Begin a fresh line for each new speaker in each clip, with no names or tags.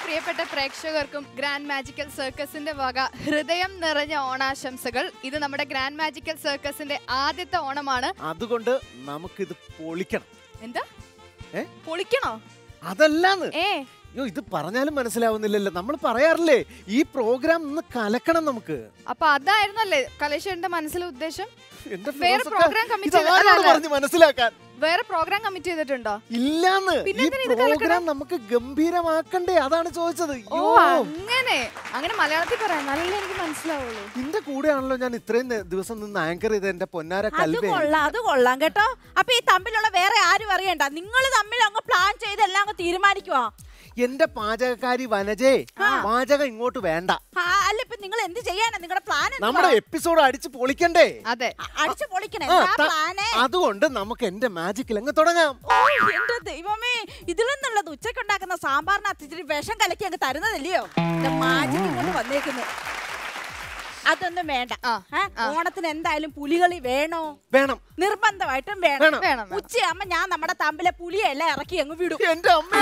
പ്രിയപ്പെട്ട പ്രേക്ഷകർക്കും grand magical സർക്കസിന്റെ വക ഹൃദയം നിറഞ്ഞ ഓണാശംസകൾ ഇത് നമ്മുടെ ഗ്രാൻഡ് മാജിക്കൽ സർക്കസിന്റെ ആദ്യത്തെ ഓണമാണ്
അതുകൊണ്ട് നമുക്കിത് പൊളിക്കണം
എന്താ
ഏ?
പൊളിക്കണോ
അതല്ലാന്ന്
ഏ
അയ്യോ ഇത് പറഞ്ഞാലും മനസ്സിലാവുന്നില്ലല്ലോ നമ്മൾ പറയാറില്ലേ ഈ പ്രോഗ്രാം ഒന്ന് കലക്കണം നമുക്ക്
അപ്പൊ അതായിരുന്നല്ലേ കലേശ്വരന്റെ മനസ്സിലെ ഉദ്ദേശം
എന്റെ
വേറെ
ഫിറോസൊക്കെ
program committee
ഇത് ആരോട്
അല്ല, അല്ല.
പറഞ്ഞ് മനസ്സിലാക്കാൻ
വേറെ പ്രോഗ്രാം കമ്മിറ്റ് ചെയ്തിട്ടുണ്ടോ
ഇല്ലാന്ന്
പിന്നെ
ഈ
എന്തിനാ ഇത്
പ്രോഗ്രാം നമുക്ക് ഗംഭീരമാക്കണ്ടേ അതാണ് ചോദിച്ചത്
ഓ
അയ്യോ
അങ്ങനെ അങ്ങനെ മലയാളത്തിൽ പറയാം നല്ല എനിക്ക് മനസ്സിലാവുള്ളൂ
നിന്റെ കൂടെയാണല്ലോ ഞാൻ ഇത്രയും നേ- ദിവസം നിന്ന് ആങ്കർ ചെയ്ത എന്റെ പൊന്നാര
അത്
കൽവേ
കൊള്ളാം അത് കൊള്ളാം കേട്ടോ അപ്പൊ ഈ തമ്മിലുള്ള വേറെ ആരും അറിയണ്ട നിങ്ങൾ തമ്മിൽ അങ്ങ് പ്ലാൻ ചെയ്ത് എല്ലാം അങ്ങ് തീരുമാനിക്കുവാ
എന്റെ പാചകക്കാരി വനജേ പാചകം ഇങ്ങോട്ട് വേണ്ട
ആ, അല്ല ഇപ്പൊ നിങ്ങൾ എന്ത് ചെയ്യാനാ നിങ്ങളുടെ പ്ലാൻ
നമ്മുടെ എപ്പിസോഡ് അടിച്ച് പൊളിക്കണ്ടേ
അതെ
അടിച്ചു പൊളിക്കണേ
ആ,
എന്താ
ത-
പ്ലാന്
അതുകൊണ്ട് നമുക്ക് എന്റെ മാജിക്കിൽ അങ്ങ് തുടങ്ങാം
ഓ, എന്റെ ദൈവമേ ഇതിൽ നിന്നുള്ളത് ഉച്ചക്ക് ഉണ്ടാക്കുന്ന സാമ്പാറിനകത്ത് ഇച്ചിരി വിഷം കലക്കി അങ്ങ് തരുന്നതല്ലയോ മാജിക്ക് കൊണ്ട് വന്നേക്കുന്നു അതൊന്നും വേണ്ട
ആ,
ഏ?
ആ.
ഓണത്തിന് എന്തായാലും പുലികളി വേണോ
വേണം
നിർബന്ധമായിട്ടും വേണം
വേണം
വേണം വേണം.
ഉച്ചയാകുമ്പോ ഞാൻ നമ്മുടെ തമ്പിലെ പുലിയെല്ലാം ഇറക്കി അങ്ങ് വിടും
എന്റെ അമ്മ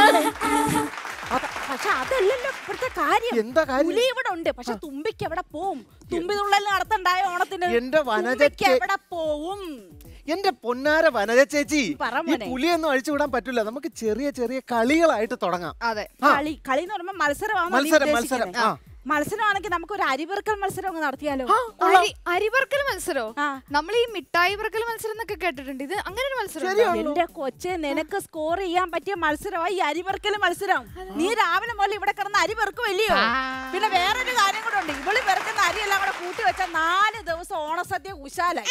അത- പക്ഷെ അതല്ലല്ലോ ഇപ്പോഴത്തെ കാര്യം
എന്താ കാര്യം
പുലി ഇവിടെ ഉണ്ട് പക്ഷെ തുമ്പിക്ക് എവിടെ പോവും തുമ്പി തുള്ളൽ നടത്തണ്ടായ ഓണത്തിന്
എന്റെ വനജ
തുമ്പിക്ക്
ചേ-
എവിടെ പോവും
എന്റെ പൊന്നാര വനജ ചേച്ചി
പറ
ഈ
മോനെ.
പുലിയൊന്നും അഴിച്ചു വിടാൻ പറ്റില്ല നമുക്ക് ചെറിയ ചെറിയ കളികളായിട്ട് തുടങ്ങാം
അതെ
ആ.
കളി കളി എന്ന് പറയുമ്പോ മത്സരമാണോ നീ
മത്സരം മത്സരം
ഉദ്ദേശിക്കുന്നെ?
ആ
മത്സരമാണെങ്കിൽ നമുക്ക് ഒരു അരിവെറുക്കൽ മത്സരം അങ്ങ് നടത്തിയാലോ
അരി അരിവർക്കൽ മത്സരോ
ആ.
നമ്മൾ ഈ മിഠായി വർക്കൽ മത്സരം എന്നൊക്കെ കേട്ടിട്ടുണ്ട് ഇത് അങ്ങനെ ഒരു മത്സരം ഉണ്ടോ?
ശരിയാണല്ലോ.
എന്റെ കൊച്ചെ നിനക്ക് സ്കോർ ചെയ്യാൻ പറ്റിയ മത്സരമായി ഈ അരിവെറുക്കൽ മത്സരം നീ രാവിലെ മുതൽ ഇവിടെ കിടന്ന് അരി വെറുക്കുമല്ലയോ പിന്നെ വേറൊരു കാര്യം കൂടെ ഉണ്ട് ഇവള് വെറുക്കുന്ന അരിയെല്ലാം കൂടെ കൂട്ടി വെച്ച നാല് ദിവസം ഓണസദ്യ ഉശാലായി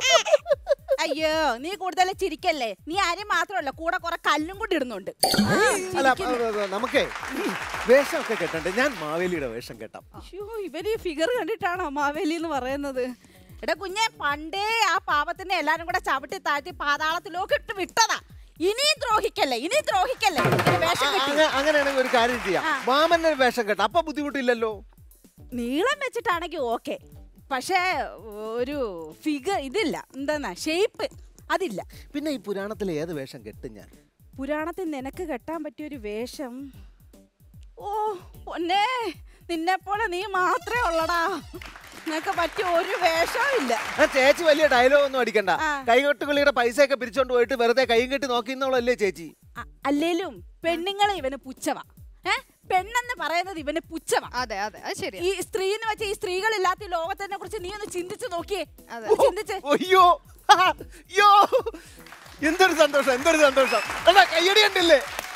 അയ്യോ നീ കൂടുതൽ ചിരിക്കല്ലേ നീ അരി മാത്രമല്ല കൂടെ കുറെ കല്ലും കൂടി ഇടുന്നുണ്ട് ആ,
അല്ല
ചിരിക്കുന്നു.
അ- അ- നമുക്കേ വേഷമൊക്കെ കെട്ടണ്ടേ ഞാൻ മാവേലിയുടെ വേഷം കെട്ടാം
അയ്യോ ഇവര് ഈ ഫിഗർ കണ്ടിട്ടാണോ മാവേലി എന്ന് പറയുന്നത് എടാ കുഞ്ഞെ പണ്ടേ ആ പാപത്തിനെ എല്ലാരും കൂടെ ചവിട്ടി താഴ്ത്തി പാതാളത്തിലോക്ക് ഇട്ട് വിട്ടതാ ഇനിയും ദ്രോഹിക്കല്ലേ ഇനിയും ദ്രോഹിക്കല്ലേ ഇങ്ങനെ വേഷം
ആ,
കെട്ടി
അങ്ങ- അങ്ങനെയാണെങ്കിൽ ഒരു കാര്യം ചെയ്യാം
ആ.
മാമന്റെ വേഷം കെട്ടാം അപ്പൊ ബുദ്ധിമുട്ടില്ലല്ലോ
നീളം വെച്ചിട്ടാണെങ്കിൽ ഓക്കെ പക്ഷേ ഒരു ഫിഗർ ഇതില്ല എന്താന്നാ ഷേപ്പ് അതില്ല
പിന്നെ ഈ പുരാണത്തിൽ ഏത് വേഷം കെട്ടും ഞാൻ
പുരാണത്തിൽ നിനക്ക് കെട്ടാൻ പറ്റിയ ഒരു വേഷം ഓ പൊന്നേ നിന്നെ പോലെ നീ മാത്രമേ ഉള്ളടാ നിനക്ക് പറ്റിയ ഒരു വേഷവും ഇല്ല
ആ ചേച്ചി വലിയ ഡയലോഗ് ഒന്നും അടിക്കണ്ട
ആ.
കൈകൊട്ടുകളിയുടെ പൈസയൊക്കെ പിരിച്ചോണ്ട് പോയിട്ട് വെറുതെ കൈയും കെട്ടി നോക്കിന്നോളല്ലേ ചേച്ചി
അ- അല്ലേലും പെണ്ണുങ്ങളെ ഇവന് പുച്ഛവാ ഏ പെണ്ണെന്ന് പറയുന്നത് ഇവന് പുച്ഛവാ
അതെ അതെ അത് ശരിയാ
ഈ സ്ത്രീ എന്ന് വെച്ചാൽ ഈ സ്ത്രീകളില്ലാത്ത ഈ ലോകത്തിനെ കുറിച്ച് നീ ഒന്ന് ചിന്തിച്ചു നോക്കിയേ
അതെ.
ഒന്ന് ചിന്തിച്ച്
അയ്യോ അയ്യോ എന്തൊരു സന്തോഷം എന്തൊരു സന്തോഷം അതാ കയ്യടി കണ്ടില്ലേ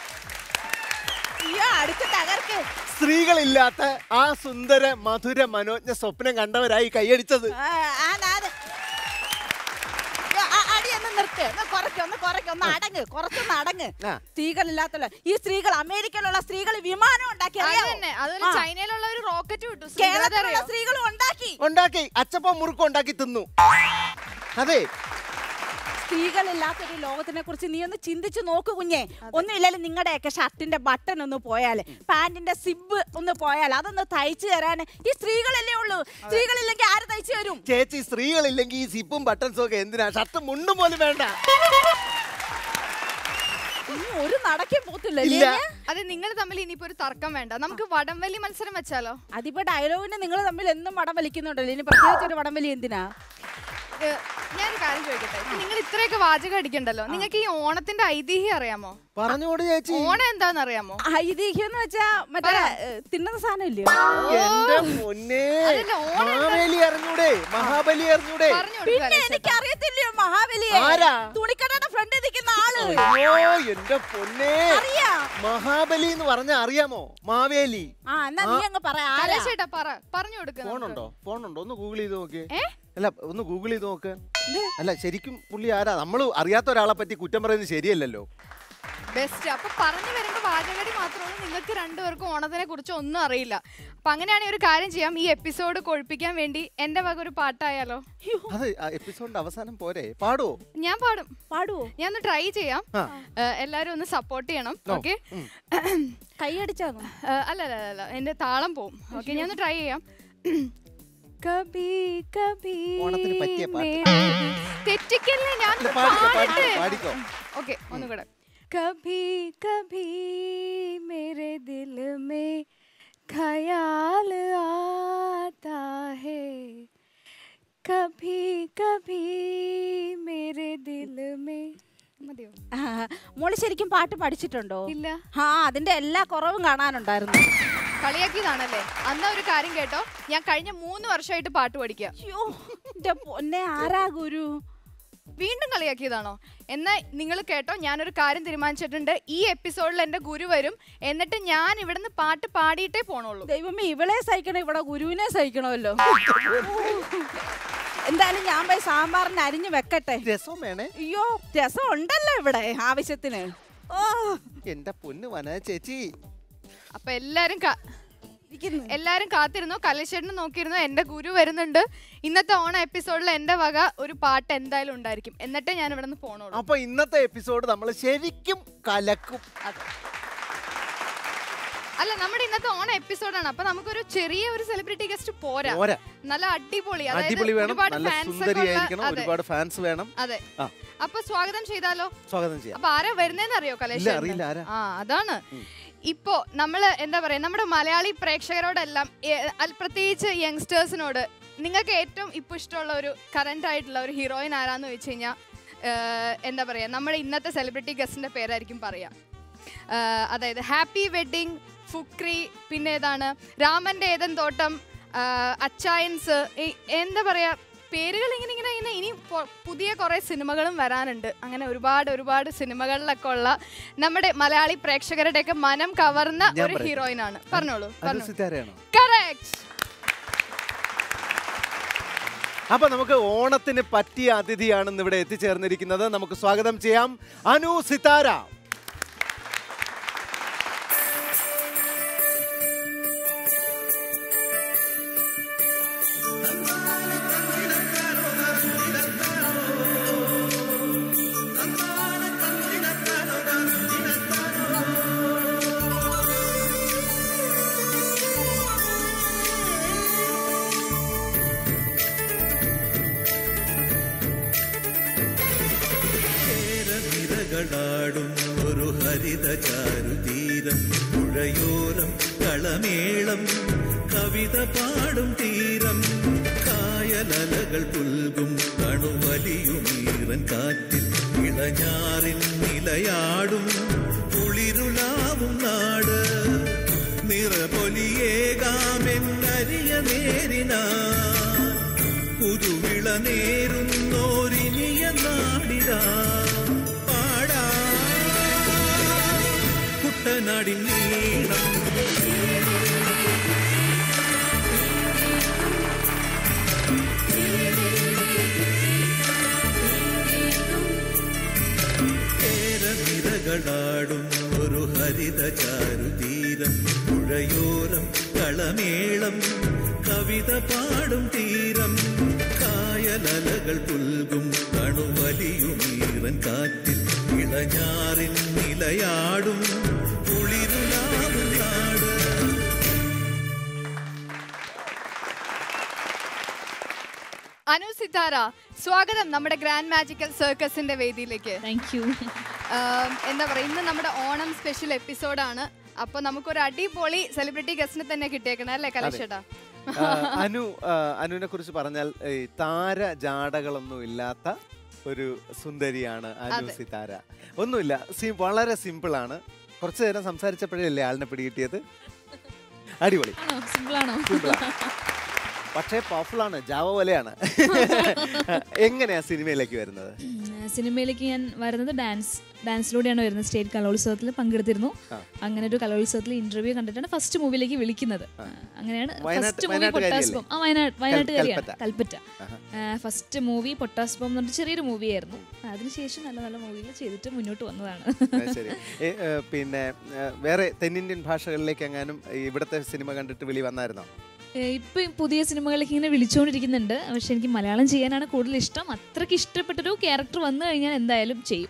അയ്യോ അടുത്ത് തകർക്ക്
സ്ത്രീകളില്ലാത്ത ആ സുന്ദര മധുര മനോജ്ഞ സ്വപ്നം കണ്ടവരായി കൈയടിച്ചത്
ആ, ആ, നാട്. അയ്യോ, ആ, അടി ഒന്ന് നിർത്ത് ഒന്ന് കുറയ്ക്ക് ഒന്ന് കുറയ്ക്ക് ഒന്ന് അടങ്ങ് കുറച്ചൊന്ന് അടങ്ങ്
ആ.
സ്ത്രീകളില്ലാത്തല്ലോ ഈ സ്ത്രീകൾ അമേരിക്കയിലുള്ള സ്ത്രീകൾ വിമാനം ഉണ്ടാക്കി
അത്
അറിയാവോ?
തന്നെ അതുപോലെ
ആ.
ചൈനയിലുള്ള ഒരു റോക്കറ്റ് വിട്ടു
കേരളത്തിലുള്ള
ശ്രീലതറിയോ?
സ്ത്രീകളും ഉണ്ടാക്കി
ഉണ്ടാക്കി അച്ചപ്പം മുറുക്കം ഉണ്ടാക്കി തിന്നു അതെ
സ്ത്രീകളില്ലാത്തൊരു ലോകത്തിനെ കുറിച്ച് നീ ഒന്ന് ചിന്തിച്ചു നോക്കു കുഞ്ഞെ ഒന്നുമില്ലാലും നിങ്ങളുടെയൊക്കെ ഷർട്ടിന്റെ ബട്ടൺ ഒന്ന് പോയാൽ പാന്റിന്റെ സിബ് ഒന്ന് പോയാൽ അതൊന്ന് തയ്ച്ചു തരാൻ ഈ സ്ത്രീകളല്ലേ ഉള്ളൂ സ്ത്രീകളില്ലെങ്കിൽ ആര് തയ്ച്ചു തരും
ചേച്ചി സ്ത്രീകളില്ലെങ്കിൽ ഈ സിപ്പും ബട്ടൺസും ഒക്കെ എന്തിനാ ഷർട്ട് മുണ്ടും പോലും വേണ്ട
ഇനി ഒരു നടക്കും പോത്തില്ല
ഇല്ല.
അത് നിങ്ങൾ തമ്മിൽ ഇനിയിപ്പോ ഒരു തർക്കം വേണ്ട നമുക്ക് വടംവലി മത്സരം വെച്ചാലോ
അതിപ്പോ ഡയലോഗിന് നിങ്ങൾ തമ്മിൽ എന്നും വടം വലിക്കുന്നുണ്ടല്ലോ ഇനി പ്രത്യേകിച്ച് ഒരു വടം വലി എന്തിനാ
ഏ, ഞാനൊരു കാര്യം ചോദിക്കട്ടെ ഇപ്പൊ നിങ്ങൾ ഇത്രയൊക്കെ വാചകം അടിക്കണ്ടല്ലോ നിങ്ങൾക്ക് ഈ ഓണത്തിന്റെ ഐതിഹ്യം അറിയാമോ
പറഞ്ഞോട് ചേച്ചി
ഓണം എന്താന്ന് അറിയാമോ
ഐതിഹ്യം എന്ന് വെച്ചാ മറ്റേ ഏ, തിന്നുന്ന സാധനം ഇല്ലയോ
എന്റെ പൊന്നേ
അതല്ല, ഓണം എന്താ?
മാവേലി അറിഞ്ഞൂടെ മഹാബലി അറിഞ്ഞൂടെ
പറഞ്ഞു
പിന്നെ
കൊടുക്കാലോ
എനിക്ക് അറിയത്തില്ലയോ മഹാബലിയെ
ആരാ?
തുണിക്കടയുടെ ഫ്രണ്ടിൽ നിൽക്കുന്ന ആള്
അയ്യോ എന്റെ പൊന്നേ
അറിയാ
മഹാബലി എന്ന് പറഞ്ഞ അറിയാമോ മാവേലി
ആ എന്നാ നീ അങ്ങ് പറ ആരാ
ചേട്ടാ പറ പറഞ്ഞു കൊടുക്ക
ഫോണുണ്ടോ ഫോണുണ്ടോ ഒന്ന് ഗൂഗിൾ ചെയ്ത് നോക്ക്
ഏ?
അല്ല ഒന്ന് ഗൂഗിൾ ചെയ്ത് നോക്ക് അല്ല ശരിക്കും പുള്ളി ആരാ നമ്മൾ അറിയാത്ത ഒരാളെ പറ്റി കുറ്റം പറയുന്നത് ശരിയല്ലല്ലോ
ബെസ്റ്റ് അപ്പൊ പറഞ്ഞു വരുമ്പോ വാചകടി മാത്രമാണ് നിങ്ങൾക്ക് രണ്ടുപേർക്കും ഓണത്തിനെ കുറിച്ച് ഒന്നും അറിയില്ല അപ്പൊ അങ്ങനെയാണെങ്കിൽ ഒരു കാര്യം ചെയ്യാം ഈ എപ്പിസോഡ് കൊഴുപ്പിക്കാൻ വേണ്ടി എന്റെ വക ഒരു പാട്ടായാലോ
അത് എപ്പിസോഡിന്റെ അവസാനം പോരെ പാടുവോ
ഞാൻ പാടും
പാടുവോ
ഞാൻ ഒന്ന് ട്രൈ ചെയ്യാം
ആ.
ഏ, എല്ലാരും ഒന്ന് സപ്പോർട്ട് ചെയ്യണം
ഓ,
ഓക്കെ
ഉം.
കൈയടിച്ചാന്നോ
അല്ല അല്ല അല്ല, അല്ല എന്റെ താളം പോവും ഓക്കെ ഞാൻ ഒന്ന് ട്രൈ ചെയ്യാം കബി കബി
ഓണത്തിന് പറ്റിയ പാട്ട്.
മേരി- തെറ്റിക്കല്ലേ ഞാൻ
ഇല്ല, പാടിക്കോ,
പാടട്ടെ
പാടിക്കോ, പാടിക്കോ.
ഓക്കെ ഒന്നുകൂടെ कभी कभी मेरे दिल में ख्याल आता है कभी कभी मेरे दिल में മതിയോ
ആ, മോള് ശരിക്കും പാട്ട് പഠിച്ചിട്ടുണ്ടോ
ഇല്ല
ആ അതിന്റെ എല്ലാ കുറവും കാണാനുണ്ടായിരുന്നു
കളിയാക്കിയതാണല്ലേ അന്നാ ഒരു കാര്യം കേട്ടോ ഞാൻ കഴിഞ്ഞ മൂന്ന് വർഷമായിട്ട് പാട്ട് പഠിക്കുക
അയ്യോ എന്റെ പൊന്നെ ആരാ ഗുരു
വീണ്ടും കളിയാക്കിയതാണോ എന്നാൽ നിങ്ങൾ കേട്ടോ ഞാനൊരു കാര്യം തീരുമാനിച്ചിട്ടുണ്ട് ഈ എപ്പിസോഡിൽ എൻ്റെ ഗുരു വരും എന്നിട്ട് ഞാൻ ഇവിടുന്ന് പാട്ട് പാടിയിട്ടേ പോണുള്ളൂ
ദൈവമേ ഇവളെ സഹിക്കണം ഇവിടെ ഗുരുവിനെ സഹിക്കണമല്ലോ എന്തായാലും ഞാൻ പോയി സാമ്പാറിന് അരിഞ്ഞു വെക്കട്ടെ
രസം വേണേ
അയ്യോ രസം ഉണ്ടല്ലോ ഇവിടെ ആവശ്യത്തിന് ഓ
എന്റെ പൊന്ന് വന ചേച്ചി
അപ്പൊ എല്ലാരും കാ-
ഇരിക്കുന്നു.
എല്ലാരും കാത്തിരുന്നു കലേശേട്ടനെ നോക്കിയിരുന്നു എന്റെ ഗുരു വരുന്നുണ്ട് ഇന്നത്തെ ഓണ എപ്പിസോഡിൽ എന്റെ വക ഒരു പാട്ട് എന്തായാലും ഉണ്ടായിരിക്കും എന്നിട്ടേ ഞാൻ ഇവിടെ നിന്ന് പോണുള്ളൂ
അപ്പൊ ഇന്നത്തെ എപ്പിസോഡ് നമ്മൾ ശരിക്കും കലക്കും
അല്ല നമ്മുടെ ഇന്നത്തെ ഓണ എപ്പിസോഡാണ് അപ്പൊ നമുക്കൊരു ചെറിയ ഒരു സെലിബ്രിറ്റി ഗസ്റ്റ് പോരാ
പോരാ
നല്ല അടിപൊളി അതായത്
അടിപൊളി വേണം
ഒരുപാട്
നല്ല
fans ഒക്കെ
സുന്ദരിയായിരിക്കണം
ഉള്ള- അതെ,
ഒരുപാട് ഫാൻസ് വേണം
അതെ
ആ.
അപ്പൊ സ്വാഗതം ചെയ്താലോ
സ്വാഗതം ചെയ്യാം
അപ്പൊ ആരാ വരുന്നേന്ന് അറിയോ
ഇല്ല
കലേശ്
അറിയില്ല ആരാ
ആ അതാണ് ഇപ്പോ നമ്മള് എന്താ പറയാ നമ്മുടെ മലയാളി പ്രേക്ഷകരോടെല്ലാം ഏ, അൽ- പ്രത്യേകിച്ച് യങ്സ്റ്റേഴ്സിനോട് നിങ്ങൾക്ക് ഏറ്റവും ഇപ്പൊ ഇഷ്ടമുള്ള ഒരു കറന്റ് ആയിട്ടുള്ള ഒരു ഹീറോയിൻ ആരാന്ന് വെച്ച് കഴിഞ്ഞാൽ എന്താ പറയാ നമ്മുടെ ഇന്നത്തെ സെലിബ്രിറ്റി ഗസ്റ്റിന്റെ പേരായിരിക്കും പറയാ ഏ, അതായത് ഹാപ്പി വെഡിങ് ഫുക്രി പിന്നെ ഏതാണ് രാമന്റെ ഏതൻ തോട്ടം ആ, അച്ചായൻസ് ഈ എന്താ പറയാ പേരുകൾ ഇങ്ങനെ ഇങ്ങനെ ഇങ്ങനെ ഇനി പൊ- പുതിയ കുറേ സിനിമകളും വരാനുണ്ട് അങ്ങനെ ഒരുപാട് ഒരുപാട് സിനിമകളിലൊക്കെ ഉള്ള നമ്മുടെ മലയാളി പ്രേക്ഷകരുടെയൊക്കെ മനം കവർന്ന
ഞാൻ
ഒരു
പറയട്ടെ?
ഹീറോയിൻ ആണ് പറഞ്ഞോളൂ
അനു
പറഞ്ഞു
സിത്താരയാണോ
കറക്റ്റ്
അപ്പൊ നമുക്ക് ഓണത്തിന് പറ്റിയ അതിഥിയാണെന്ന് ഇവിടെ എത്തിച്ചേർന്നിരിക്കുന്നത് നമുക്ക് സ്വാഗതം ചെയ്യാം അനു സിത്താര
നിരകളാടും ഒരു ഹരിത ചാരുതീരം പുഴയോരം കളമേളം കവിത പാടും തീരം കായലലകൾ പുൽകും കണുവലിയുമീറൻ കാറ്റിൽ ഇളഞ്ഞാറിൽ നിലയാടും കുളിരുലാവും നാട് നിറപൊലിയേകാമെന്നരിയ നേരിനാ പുതുവിള നേരുന്നോരിനിയ നാടിതാ പാടാ കുട്ടനാടിൻ നീളം നിരകളാടും ഒരു ഹരിത ചാരുതീരം പുഴയോരം കളമേളം കവിത പാടും തീരം കായലലകൾ പുൽകും കണുവലിയുമീറൻ കാറ്റിൽ ഇളഞ്ഞാറിൻ നിലയാടും കുളിരുലാവും നാട്
അനു സിതാര സ്വാഗതം നമ്മുടെ ഗ്രാൻഡ് മാജിക്കൽ സർക്കസിന്റെ വേദിയിലേക്ക്
താങ്ക് യു
ആം, എന്താ പറയാ ഇന്ന് നമ്മുടെ ഓണം സ്പെഷ്യൽ എപ്പിസോഡാണ് അപ്പൊ നമുക്കൊരു അടിപൊളി സെലിബ്രിറ്റി ഗസ്റ്റിനെ തന്നെ കിട്ടിയേക്കണം അല്ലേ കലേഷേട്ടാ
ആ, അനു ആ, അനുവിനെ കുറിച്ച് പറഞ്ഞാൽ ഈ താര ജാടകളൊന്നും ഇല്ലാത്ത ഒരു സുന്ദരിയാണ് അനു
അതെ.
സിതാര ഒന്നുമില്ല സി വളരെ സിമ്പിൾ ആണ് കുറച്ചു നേരം സംസാരിച്ചപ്പോഴേ അല്ലേ ആളിനെ പിടികിട്ടിയത് അടിപൊളി
ആണോ സിമ്പിൾ ആണോ
സിമ്പിൾ പക്ഷേ പവർഫുൾ ആണ് ജാവ പോലെയാണ് എങ്ങനെയാ സിനിമയിലേക്ക് വരുന്നത്
ഉം, സിനിമയിലേക്ക് ഞാൻ വരുന്നത് ഡാൻസ് ഡാൻസിലൂടെയാണ് വരുന്നത് സ്റ്റേറ്റ് കലോത്സവത്തിൽ പങ്കെടുത്തിരുന്നു
ആ.
അങ്ങനെ ഒരു കലോത്സവത്തിൽ ഇന്റർവ്യൂ കണ്ടിട്ടാണ് ഫസ്റ്റ് മൂവിയിലേക്ക് വിളിക്കുന്നത് അങ്ങനെയാണ്
വയനാട്ട്-
ഫസ്റ്റ് മൂവി
വയനാട്ടുകാരിയല്ലേ?
പൊട്ടാസ്ബം ആ വയനാട് വയനാട്ടുകാരിയാണ്
കൽപ്പറ്റ.
കൽപ്പറ്റ
ആഹാ.
ഫസ്റ്റ് മൂവി പൊട്ടാസ്ബം എന്ന് പറഞ്ഞ ചെറിയൊരു മൂവിയായിരുന്നു അതിനുശേഷം നല്ല നല്ല മൂവികൾ ചെയ്തിട്ട് മുന്നോട്ട് വന്നതാണ്
ആ, ശരി ഏ, ഏ, പിന്നെ ഏ, വേറെ തെന്നിന്ത്യൻ ഭാഷകളിലേക്ക് എങ്ങാനും ഇവിടുത്തെ സിനിമ കണ്ടിട്ട് വിളി വന്നായിരുന്നോ
ഏഹ് ഇപ്പൊ ഈ പുതിയ സിനിമകളിലേക്ക് ഇങ്ങനെ വിളിച്ചുകൊണ്ടിരിക്കുന്നുണ്ട് പക്ഷെ എനിക്ക് മലയാളം ചെയ്യാനാണ് കൂടുതൽ ഇഷ്ടം അത്രയ്ക്ക് ഇഷ്ടപ്പെട്ടൊരു ക്യാരക്ടർ വന്നു കഴിഞ്ഞാൽ എന്തായാലും ചെയ്യും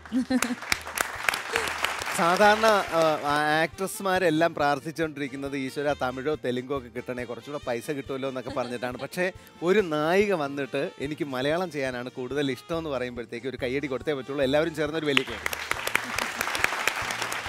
സാധാരണ ആക്ട്രസ്മാരെല്ലാം പ്രാർത്ഥിച്ചുകൊണ്ടിരിക്കുന്നത് ഈശ്വര തമിഴോ തെലുങ്കോ ഒക്കെ കിട്ടണേ കുറച്ചുകൂടെ പൈസ കിട്ടുമല്ലോ എന്നൊക്കെ പറഞ്ഞിട്ടാണ് പക്ഷേ ഒരു നായിക വന്നിട്ട് എനിക്ക് മലയാളം ചെയ്യാനാണ് കൂടുതൽ ഇഷ്ടം എന്ന് പറയുമ്പോഴത്തേക്ക് ഒരു കയ്യടി കൊടുത്തേ പറ്റുള്ളൂ എല്ലാവരും ചേർന്നൊരു വലിയ കൈ.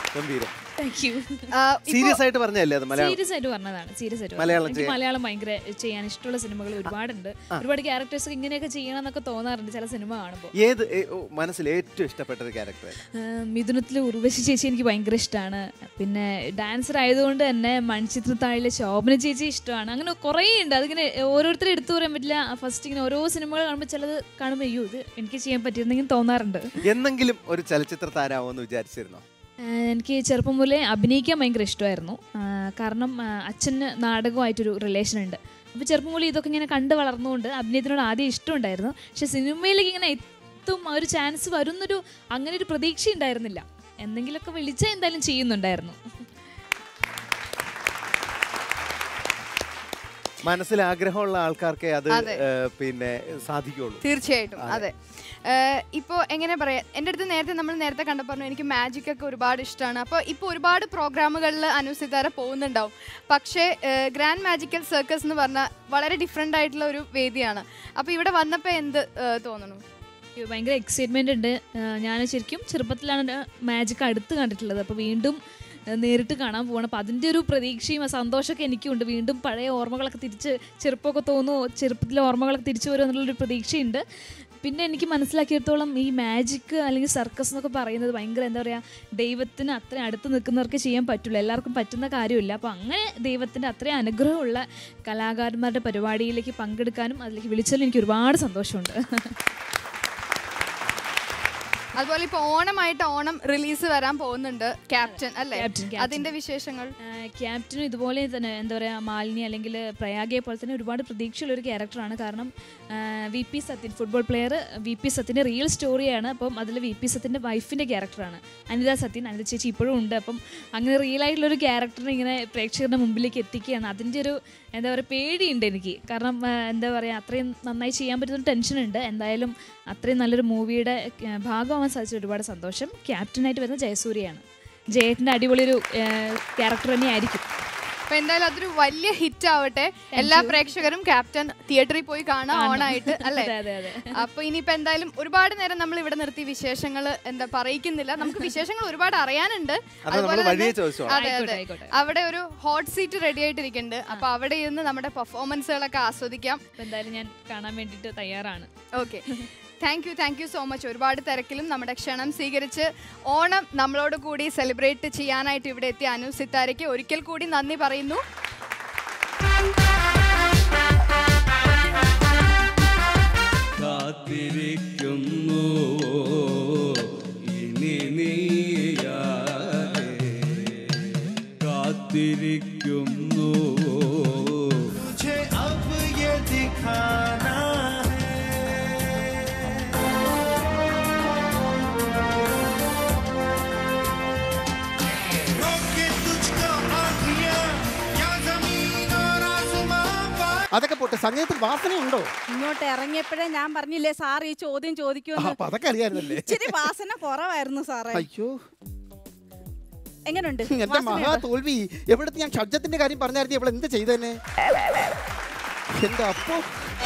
ഗംഭീരം
താങ്ക് യു
ആ, ഇപ്പോ-
സീരിയസ് ആയിട്ട് പറഞ്ഞല്ലേ അത് മലയാളം
സീരിയസ് ആയിട്ട് പറഞ്ഞതാണ് സീരിയസ് ആയിട്ട്
മലയാളം
പറഞ്ഞതാണ്. എനിക്ക്
ചെയ്യാൻ-
മലയാളം ഭയങ്കര ചെയ്യാൻ ഇഷ്ടമുള്ള സിനിമകൾ ഒരുപാടുണ്ട് ഒരുപാട് ക്യാരക്ടേഴ്സ് ഇങ്ങനെയൊക്കെ ചെയ്യണം എന്നൊക്കെ തോന്നാറുണ്ട് ചില സിനിമ കാണുമ്പോൾ
ഏത് ഏ- ഓ, മനസ്സിൽ ഏറ്റവും ഇഷ്ടപ്പെട്ട ക്യാരക്ടർ
മിഥുനത്തിൽ ഉർവശി ചേച്ചി എനിക്ക് ഭയങ്കര ഇഷ്ടമാണ് പിന്നെ ഡാൻസർ ആയതുകൊണ്ട് തന്നെ മൺചിത്രത്താഴിലെ ശോഭന ചേച്ചി ഇഷ്ടമാണ് അങ്ങനെ കുറേ ഉണ്ട് അതിങ്ങനെ ഓരോരുത്തരും എടുത്തു പറയാൻ പറ്റില്ല ഫസ്റ്റ് ഇങ്ങനെ ഓരോ സിനിമകൾ കാണുമ്പോൾ ചിലത് കാണുമ്പോൾ അയ്യോ ഇത് എനിക്ക് ചെയ്യാൻ പറ്റിയിരുന്നെങ്കിൽ തോന്നാറുണ്ട്
എന്നെങ്കിലും ഒരു ചലച്ചിത്ര താരാവോന്ന് വിചാരിച്ചിരുന്നോ
ആഹ് എനിക്ക് ചെറുപ്പം മുതലേ അഭിനയിക്കാൻ ഭയങ്കര ഇഷ്ടമായിരുന്നു ആഹ് കാരണം ആഹ് അച്ഛന് നാടകമായിട്ടൊരു റിലേഷൻ ഉണ്ട് അപ്പോൾ ചെറുപ്പം മുതലേ ഇതൊക്കെ ഇങ്ങനെ കണ്ട് വളർന്നുകൊണ്ട് അഭിനയത്തിനോട് ആദ്യം ഇഷ്ടമുണ്ടായിരുന്നു പക്ഷെ സിനിമയിലേക്ക് ഇങ്ങനെ എത്തും ആ ഒരു ചാൻസ് വരുന്നൊരു അങ്ങനെ ഒരു പ്രതീക്ഷ ഉണ്ടായിരുന്നില്ല എന്തെങ്കിലുമൊക്കെ വിളിച്ചാൽ എന്തായാലും ചെയ്യുന്നുണ്ടായിരുന്നു
മനസ്സിൽ ആഗ്രഹമുള്ള ആൾക്കാർക്കേ അത്
അതെ.
ഏ, പിന്നെ സാധിക്കുള്ളൂ
തീർച്ചയായിട്ടും അതെ ഏഹ് ഇപ്പോ എങ്ങനെ പറയാ എൻ്റെ അടുത്ത് നേരത്തെ നമ്മൾ നേരത്തെ കണ്ട പറഞ്ഞു എനിക്ക് മാജിക് ഒക്കെ ഒരുപാട് ഇഷ്ടമാണ് അപ്പോൾ ഇപ്പോൾ ഒരുപാട് പ്രോഗ്രാമുകളിൽ അനുസിതാര പോകുന്നുണ്ടാവും പക്ഷേ ഗ്രാൻഡ് മാജിക്കൽ സർക്കസ് എന്ന് പറഞ്ഞാൽ വളരെ ഡിഫറെൻ്റ് ആയിട്ടുള്ള ഒരു വേദിയാണ് അപ്പോൾ ഇവിടെ വന്നപ്പോൾ എന്ത് ഏഹ് തോന്നുന്നു
എനിക്ക് ഭയങ്കര എക്സൈറ്റ്മെന്റ് ഉണ്ട് ഞാൻ ശരിക്കും ചെറുപ്പത്തിലാണ് മാജിക് അടുത്ത് കണ്ടിട്ടുള്ളത് അപ്പോൾ വീണ്ടും ആ, നേരിട്ട് കാണാൻ പോകണം അപ്പോൾ അതിൻ്റെ ഒരു പ്രതീക്ഷയും ആ സന്തോഷമൊക്കെ എനിക്കുണ്ട് വീണ്ടും പഴയ ഓർമ്മകളൊക്കെ തിരിച്ച് ചെറുപ്പമൊക്കെ തോന്നുമോ ചെറുപ്പത്തിലെ ഓർമ്മകളൊക്കെ തിരിച്ചു വരുമോ എന്നുള്ളൊരു പ്രതീക്ഷയുണ്ട് പിന്നെ എനിക്ക് മനസ്സിലാക്കിയിടത്തോളം ഈ മാജിക് അല്ലെങ്കിൽ സർക്കസ് എന്നൊക്കെ പറയുന്നത് ഭയങ്കര എന്താ പറയുക ദൈവത്തിന് അത്രയും അടുത്ത് നിൽക്കുന്നവർക്ക് ചെയ്യാൻ പറ്റില്ല എല്ലാവർക്കും പറ്റുന്ന കാര്യമില്ല അപ്പോൾ അങ്ങനെ ദൈവത്തിൻ്റെ അത്രയും അനുഗ്രഹമുള്ള കലാകാരന്മാരുടെ പരിപാടിയിലേക്ക് പങ്കെടുക്കാനും അതിലേക്ക് വിളിച്ചതിൽ എനിക്ക് ഒരുപാട് സന്തോഷമുണ്ട്
അതുപോലെ ഇപ്പോൾ ഓണമായിട്ട് ഓണം റിലീസ് വരാൻ പോകുന്നുണ്ട് ക്യാപ്റ്റൻ അല്ലേ
ക്യാപ്റ്റൻ, ക്യാപ്റ്റൻ.
അതിന്റെ വിശേഷങ്ങൾ
ക്യാപ്റ്റനും ഇതുപോലെ തന്നെ എന്താ പറയുക മാലിനി അല്ലെങ്കിൽ പ്രയാഗയെ പോലെ തന്നെ ഒരുപാട് പ്രതീക്ഷയുള്ള ഒരു ക്യാരക്ടറാണ് കാരണം V P Sathyan football player V P സത്യൻ്റെ റിയൽ സ്റ്റോറിയാണ് അപ്പം അതിൽ വി പി സത്യൻ്റെ വൈഫിൻ്റെ ക്യാരക്ടറാണ് അനിത സത്യൻ അനിത ചേച്ചി ഇപ്പോഴും ഉണ്ട് അപ്പം അങ്ങനെ റിയൽ ആയിട്ടുള്ള ഒരു ക്യാരക്ടറിനെ ഇങ്ങനെ പ്രേക്ഷകരുടെ മുമ്പിലേക്ക് എത്തിക്കുകയാണ് അതിൻ്റെ ഒരു എന്താ പറയുക പേടിയുണ്ട് എനിക്ക് കാരണം ആ, എന്താ പറയുക അത്രയും നന്നായി ചെയ്യാൻ പറ്റുന്ന ടെൻഷൻ ഉണ്ട് എന്തായാലും അത്രയും നല്ലൊരു മൂവിയുടെ ഭാഗമാവാൻ സാധിച്ച ഒരുപാട് സന്തോഷം ക്യാപ്റ്റനായിട്ട് വരുന്ന ജയസൂര്യയാണ് ജയേട്ടൻ്റെ അടിപൊളി ഒരു ക്യാരക്ടർ തന്നെയായിരിക്കും
അപ്പൊ എന്തായാലും അതൊരു വലിയ ഹിറ്റ് ആവട്ടെ എല്ലാ പ്രേക്ഷകരും ക്യാപ്റ്റൻ തിയേറ്ററിൽ പോയി കാണാം ഓണായിട്ട് അല്ലേ
അതെ അതെ അതെ
അപ്പൊ ഇനിയിപ്പോ എന്തായാലും ഒരുപാട് നേരം നമ്മൾ ഇവിടെ നിർത്തി വിശേഷങ്ങൾ എന്താ പറയിക്കുന്നില്ല നമുക്ക് വിശേഷങ്ങൾ ഒരുപാട് അറിയാനുണ്ട്
അത് നമ്മൾ വഴിയെ ചോദിച്ചോളാം
അതെ
ആയിക്കോട്ടെ,
അതെ
ആയിക്കോട്ടെ.
അവിടെ ഒരു ഹോട്ട് സീറ്റ് റെഡി ആയിട്ടിരിക്കുന്നുണ്ട് അപ്പൊ അവിടെ ഇരുന്ന് നമ്മുടെ പെർഫോമൻസുകളൊക്കെ ആസ്വദിക്കാം
അപ്പൊ എന്തായാലും ഞാൻ കാണാൻ വേണ്ടിയിട്ട് തയ്യാറാണ്
okay thank you thank you so much ഒരുപാട് തിരക്കിലും നമ്മുടെ ക്ഷണം സ്വീകരിച്ച് ഓണം നമ്മളോട് കൂടി സെലിബ്രേറ്റ് ചെയ്യാനായിട്ട് ഇവിടെ എത്തിയ അനു സിത്താരയ്ക്ക് ഒരിക്കൽ കൂടി നന്ദി പറയുന്നു
കാത്തിരിക്കുന്നു ഇനി നീയാതെ കാത്തിരിക്കുന്നു तुझे अब ये दिखाना है रोके तुझको आँखियाँ या जमीन और आसमां पर
അതൊക്കെ പോട്ടെ സംഗീതത്തിൽ വാസനയുണ്ടോ
ഇങ്ങോട്ട് ഇറങ്ങിയപ്പോഴേ ഞാൻ പറഞ്ഞില്ലേ സാർ ഈ ചോദ്യം ചോദിക്കുമെന്ന്
അപ്പൊ അതൊക്കെ അറിയായിരുന്നല്ലേ
ഇച്ചിരി വാസന കുറവായിരുന്നു സാറേ
അയ്യോ
എങ്ങനെയുണ്ട്
എന്റെ
വാസനയുണ്ടോ?
മഹാ തോൽവി എവിടുത്തെ ഞാൻ ഷഡ്ജത്തിന്റെ കാര്യം പറഞ്ഞായിരുന്നു ഇവിടെ എന്ത് ചെയ്തേനെ എന്റെ അപ്പോ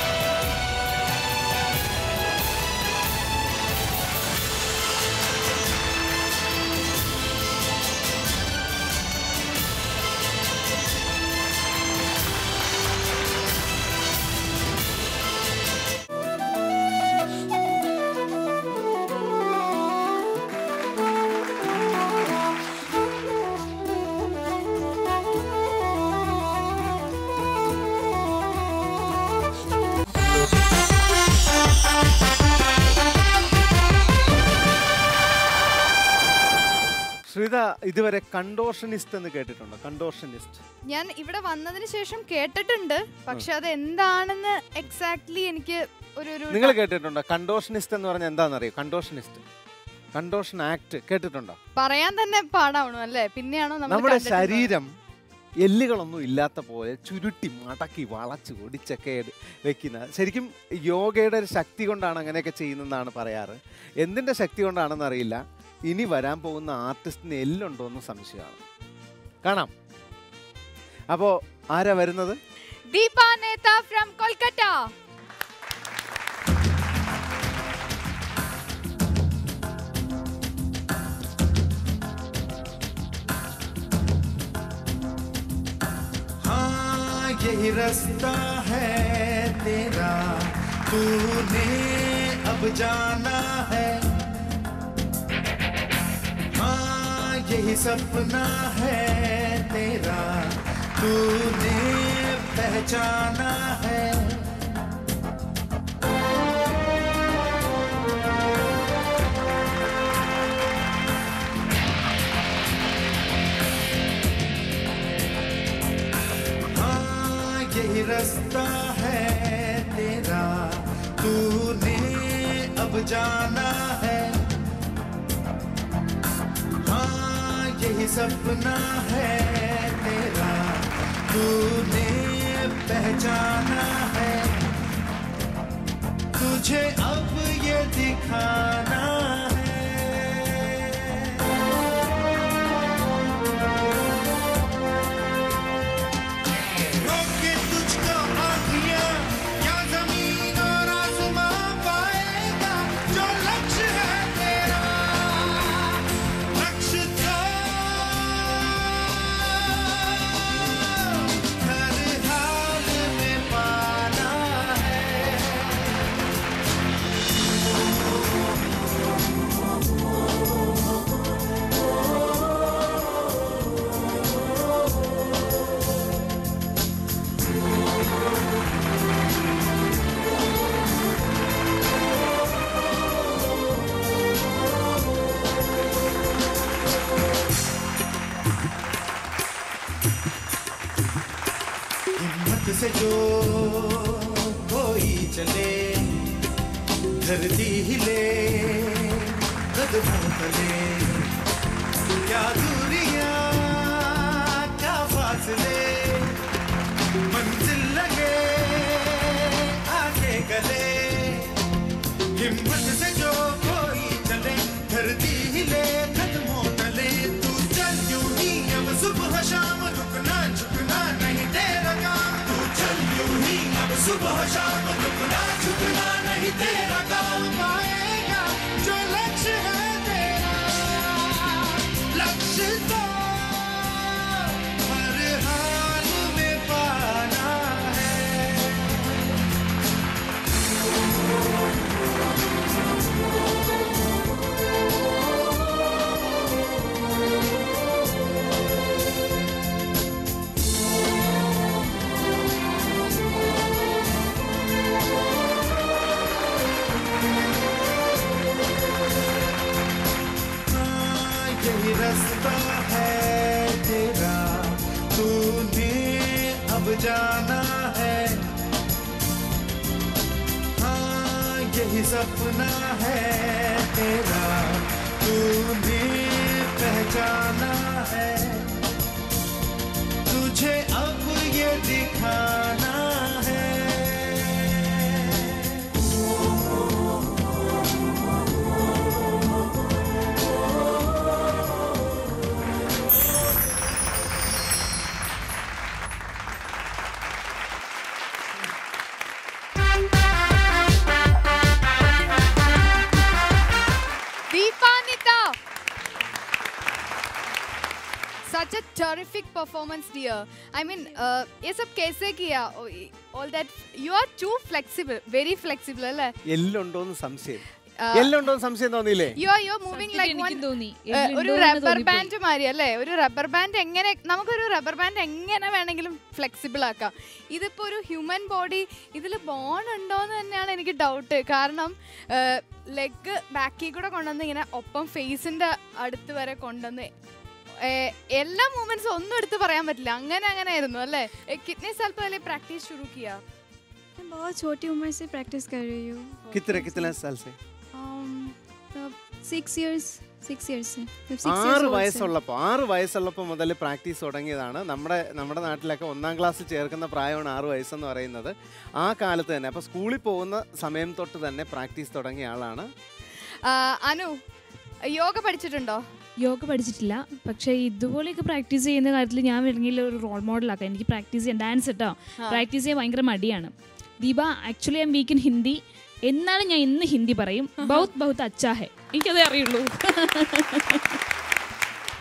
ശ്രീത ഇതുവരെ കണ്ടോഷനിസ്റ്റ് എന്ന് കേട്ടിട്ടുണ്ടോ കണ്ടോഷനിസ്റ്റ്
ഞാൻ ഇവിടെ വന്നതിന് ശേഷം കേട്ടിട്ടുണ്ട് പക്ഷെ അത് എന്താണെന്ന് എക്സാക്ട്ലി എനിക്ക് ഒരു ഒരു
നിങ്ങൾ കേട്ടിട്ടുണ്ടോ കണ്ടോഷനിസ്റ്റ് എന്ന് പറഞ്ഞാൽ എന്താണെന്നറിയോ കണ്ടോഷനിസ്റ്റ് കണ്ടോഷൻ ആക്ട് കേട്ടിട്ടുണ്ടോ
പറയാൻ തന്നെ പാടാവണു അല്ലേ പിന്നെയാണോ നമ്മൾ
നമ്മുടെ
കണ്ടിട്ടുള്ളത്?
ശരീരം എല്ലുകളൊന്നും ഇല്ലാത്ത പോലെ ചുരുട്ടി മടക്കി വളച്ച് ഒടിച്ചൊക്കെ എടു- വെക്കുന്ന ശരിക്കും യോഗയുടെ ഒരു ശക്തി കൊണ്ടാണ് അങ്ങനെയൊക്കെ ചെയ്യുന്നതെന്നാണ് പറയാറ് എന്തിൻ്റെ ശക്തി കൊണ്ടാണെന്ന് അറിയില്ല ഇനി വരാൻ പോകുന്ന ആർട്ടിസ്റ്റിന് എല്ലുണ്ടോ എന്ന് സംശയമാണ് കാണാം അപ്പോൾ ആരാ വരുന്നത്
ദീപ നേത ഫ്രം കൊൽക്കത്ത
रास्ता है तेरा तूने अब जाना है हाँ यही सपना है तेरा तूने पहचाना है हाँ यही रास्ता है तेरा तूने अब जाना है हाँ यही सपना है तेरा तूने पहचाना है तुझे अब ये दिखाना है रोके तुझको आँखियाँ क्या जमीन और आसमां पाएगा जो लक्ष्य है तेरा लक्ष्य तो हर हाल में पाना है हिम्मत से जो कोई चले धरती हिले कदमों तले क्या दूरियां क्या फासले मंजिल लगे आगे गले हिम्मत से जो कोई चले धरती हिले कदमों तले तू चल यूं ही अब सुबह शाम रुकना झुकना नहीं तेरा काम तू चल यूं ही अब सुबह शाम रुकना झुकना नहीं तेरा काम पाएगा जो लक्ष्य है तेरा लक्ष्य तो हर हाल में पाना है हाँ, यही रास्ता है तेरा तूने अब जाना है हाँ यही सपना है तेरा तूने पहचाना है तुझे अब ये दिखाना है
Dipanita such a terrific performance dear i mean uh, ये सब कैसे किया all that you are too flexible very flexible അല്ലേ
എല്ലുണ്ടോന്ന് സംശയം
ആ.
എല്ലുണ്ടോന്ന് സംശയം തോന്നിയില്ലേ
you are you are moving like
എനിക്കും
one
തോന്നി
ഏഹ്, ഒരു
എല്ലുണ്ടോ എന്ന്
റബ്ബർ
തോന്നിപ്പോയി.
ബാൻഡ് മാതിരി അല്ലേ ഒരു റബ്ബർ ബാൻഡ് എങ്ങനെ നമുക്കൊരു റബ്ബർ ബാൻഡ് എങ്ങനെ വേണമെങ്കിലും ഫ്ലെക്സിബിൾ ആക്കാം ഇതിപ്പോ ഒരു ഹ്യൂമൻ ബോഡി ഇതിൽ ബോൺ ഉണ്ടോന്ന് തന്നെയാണ് എനിക്ക് ഡൗട്ട് കാരണം ലെഗ് ബാക്കിൽ കൂടെ കൊണ്ടുവന്ന് ഇങ്ങനെ ഒപ്പം ഫേസിന്റെ അടുത്ത് വരെ കൊണ്ടുവന്ന് ഏഹ്, എല്ലാ മൂമെന്റ്സും ഒന്നും എടുത്ത് പറയാൻ പറ്റില്ല അങ്ങനെ അങ്ങനെ ആയിരുന്നു അല്ലേ കിഡ്നി साल पहले प्रैक्टिस शुरू किया
मैं बहुत छोटी उम्र से प्रैक्टिस कर रही हूँ
കിത്തര കിത്തന സാൽ സെ
सिक्स इयर्स सिक्स इयर्स से जब six years
ആറ്
old से।
വയസ്സുള്ളപ്പോൾ ആറ് വയസ്സുള്ളപ്പോൾ മുതൽ പ്രാക്ടീസ് തുടങ്ങിയതാണ് നമ്മുടെ നമ്മുടെ നാട്ടിലൊക്കെ ഒന്നാം ക്ലാസ് ചേർക്കുന്ന പ്രായമാണ് ആറ് വയസ്സെന്ന് പറയുന്നത് ആ കാലത്ത് തന്നെ അപ്പോൾ സ്കൂളിൽ പോകുന്ന സമയം തൊട്ട് തന്നെ പ്രാക്ടീസ് തുടങ്ങിയ ആളാണ്
ആ, അനു യോഗ പഠിച്ചിട്ടുണ്ടോ
യോഗ പഠിച്ചിട്ടില്ല പക്ഷേ ഇതുപോലെയൊക്കെ പ്രാക്ടീസ് ചെയ്യുന്ന കാര്യത്തിൽ ഞാൻ വേണമെങ്കിൽ ഒരു റോൾ മോഡലാക്കാം എനിക്ക് പ്രാക്ടീസ് ചെയ്യാൻ ഡാൻസ് കേട്ടോ പ്രാക്ടീസ് ചെയ്യാൻ ഭയങ്കര മടിയാണ് Deepa actually I am weak in Hindi എന്നാലും ഞാൻ ഇന്ന് ഹിന്ദി പറയും ബൗത്ത് ബൗത്ത് അച്ചാ ഹെ എനിക്കതേ അറിയുള്ളൂ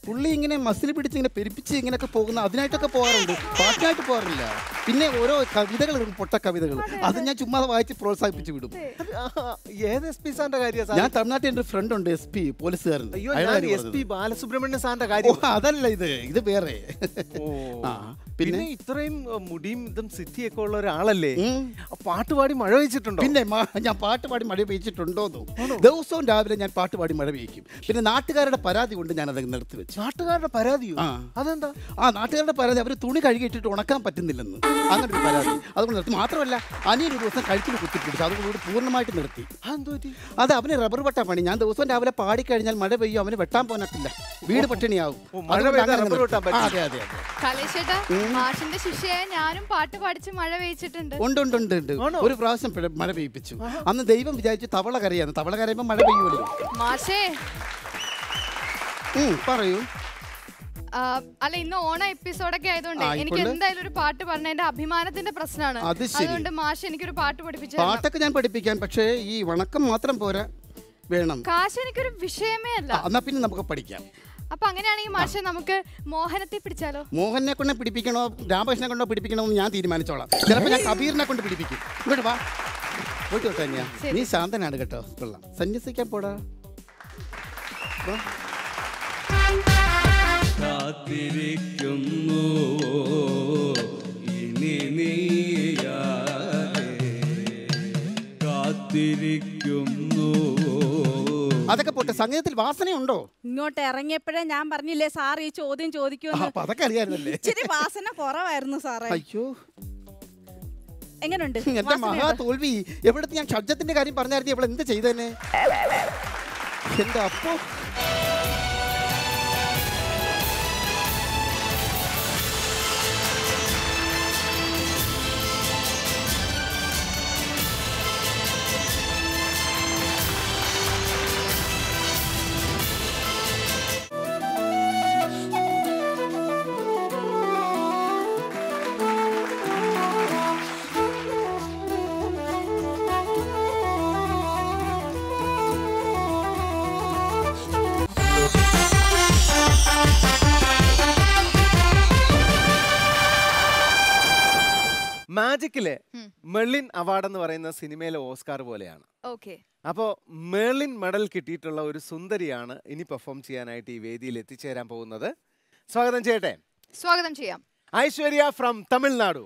പുള്ളി ഇങ്ങനെ മസിൽ പിടിച്ച് ഇങ്ങനെ പെരുപ്പിച്ച് ഇങ്ങനെയൊക്കെ പോകുന്ന അതിനായിട്ടൊക്കെ പോകാറുണ്ട് പാട്ടിനായിട്ട് പോകാറില്ല പിന്നെ ഓരോ കവിതകൾ ഇടും, പൊട്ട കവിതകൾ അത് ഞാൻ ചുമ്മാ വായിച്ച് പ്രോത്സാഹിപ്പിച്ച് വിടും
അത് ആ, ഏത് എസ് പി സാറിന്റെ കാര്യം
ഞാൻ തമിഴ്നാട്ടിൽ എൻ്റെ ഫ്രണ്ട് ഉണ്ട് എസ് പി പോലീസുകാരൻ
അയ്യോ
അയാളുടെ
ഞാൻ
കാര്യം
എസ് പി
പറഞ്ഞത്.
ബാലസുബ്രഹ്മണ്യ സാറിന്റെ
ഓ,
കാര്യം
അതല്ല ഇത് ഇത് വേറെ
ഓ.
ആ,
പിന്നെ
പിന്നെ
ഇത്രയും uh, മുടിയും ഇതും സിറ്റിയൊക്കെ ഉള്ള ഒരാളല്ലേ
ഉം.
ആ പാട്ട് പാടി മഴ വെച്ചിട്ടുണ്ടോ
പിന്നെ മ- ഞാൻ പാട്ട് പാടി മഴ പെയ്ച്ചിട്ടുണ്ടോന്നോ ദിവസവും രാവിലെ ഞാൻ പാട്ട് പാടി മഴ പെയ്യിക്കും പിന്നെ നാട്ടുകാരുടെ പരാതി കൊണ്ട് ഞാൻ അത് നിർത്തി വെച്ചു
നാട്ടുകാരുടെ പരാതിയോ
ആ.
അതെന്താ
ആ നാട്ടുകാരുടെ പരാതി അവർ തുണി കഴുകിയിട്ടിട്ട് ഉണക്കാൻ പറ്റുന്നില്ലെന്ന് അങ്ങനെ ഒരു പരാതി അതുകൊണ്ട് നിർത്തി മാത്രമല്ല അനിയൻ ഒരു ദിവസം കഴുത്തിൽ കുത്തിപ്പിടിച്ചു അതുകൊണ്ട് പൂർണ്ണമായിട്ട് നിർത്തി
അതെന്തോ പറ്റി?
അത് അവന് റബ്ബർ വെട്ടാൻ പണി ഞാൻ ദിവസവും രാവിലെ പാടിക്കഴിഞ്ഞാൽ മഴ പെയ്യും അവന് വെട്ടാൻ പോകാനൊക്കില്ല വീട് പട്ടിണിയാവും
ഓ, മഴ
അതുകൊണ്ട്
പെയ്താൽ
അങ്ങനെ
റബ്ബർ
നിർത്തി.
വെട്ടാൻ പറ്റില്ല.
ആ, അതെ അതെ അതെ
കലേശേട്ടാ മാഷിന്റെ ശിഷ്യയായ ഞാനും പാട്ട് പാടിച്ച് മഴ പെയ്ച്ചിട്ടുണ്ട്
ഉണ്ട് ഉണ്ട് ഉണ്ട് ഉണ്ട്
ആണോ?
ഒരു പ്രാവശ്യം പിഴ- മഴ പെയ്യിപ്പിച്ചു അന്ന് ദൈവം വിചാരിച്ചു തവള കരയാണ് തവള കരയുമ്പോൾ മഴ പെയ്യുമല്ലോ
മാഷേ
ഉം, പറയൂ
ആ, അല്ല ഇന്ന് ഓണ എപ്പിസോഡൊക്കെ ആയതുകൊണ്ട്
ആ,
എനിക്ക്
ആയിക്കൊണ്ട്.
എന്തായാലും ഒരു പാട്ട് പറഞ്ഞ എന്റെ അഭിമാനത്തിന്റെ പ്രശ്നമാണ്
അത് ശരി.
അതുകൊണ്ട് മാഷ് എനിക്കൊരു പാട്ട് പഠിപ്പിച്ചു തരണം.
പാട്ടൊക്കെ ഞാൻ പഠിപ്പിക്കാൻ പക്ഷേ ഈ വണക്കം മാത്രം പോരാ വേണം
കാശ് എനിക്കൊരു വിഷയമേ അല്ല
ആ, എന്നാ പിന്നെ നമുക്ക് പഠിക്കാം
അപ്പൊ അങ്ങനെയാണെങ്കിൽ മാഷെ നമുക്ക് മോഹനത്തെ പിടിച്ചാലോ
മോഹനെ കൊണ്ട് പിടിപ്പിക്കണോ രാമകൃഷ്ണനെ കൊണ്ടോ പിടിപ്പിക്കണോ എന്ന് ഞാൻ തീരുമാനിച്ചോളാം ചിലപ്പോൾ ഞാൻ കബീറിനെ കൊണ്ട് പിടിപ്പിക്കും ഇങ്ങോട്ട് വാ പോയിട്ട് കേട്ടോ ഞാൻ
ശരി.
നീ ശാന്തനാണ് കേട്ടോ കൊള്ളാം സന്യസിക്കാൻ പോടാ വാ.
കാത്തിരിക്കുന്നു ഇനി നീയാരെ കാത്തിരിക്കുന്നു
അതൊക്കെ പോട്ടെ സംഗീതത്തിൽ വാസനയുണ്ടോ
ഇങ്ങോട്ട് ഇറങ്ങിയപ്പോഴേ ഞാൻ പറഞ്ഞില്ലേ സാർ ഈ ചോദ്യം
ആ,
ചോദിക്കുമെന്ന്
അപ്പൊ അതൊക്കെ അറിയാമായിരുന്നല്ലേ
ഇച്ചിരി വാസന കുറവായിരുന്നു സാറേ
അയ്യോ
എങ്ങനുണ്ട്
എന്റെ മഹാ
വാസനയുണ്ടോ?
തോൽവി എവിടുത്തെ ഞാൻ ഷഡ്ജത്തിന്റെ കാര്യം പറഞ്ഞായിരുന്നു ഇവിടെ എന്ത് ചെയ്തേനെ എന്റെ അപ്പോ
മാജിക്കിലെ
ഉം.
മെർലിൻ അവാർഡ് എന്ന് പറയുന്ന സിനിമയിലെ ഓസ്കാർ പോലെയാണ്
ഓക്കെ
അപ്പോൾ മേളിൻ മെഡൽ കിട്ടിയിട്ടുള്ള ഒരു സുന്ദരിയാണ് ഇനി പെർഫോം ചെയ്യാനായിട്ട് ഈ വേദിയിൽ എത്തിച്ചേരാൻ പോകുന്നത് സ്വാഗതം ചെയ്യട്ടെ
സ്വാഗതം ചെയ്യാം
ഐശ്വര്യ ഫ്രം തമിഴ്നാടു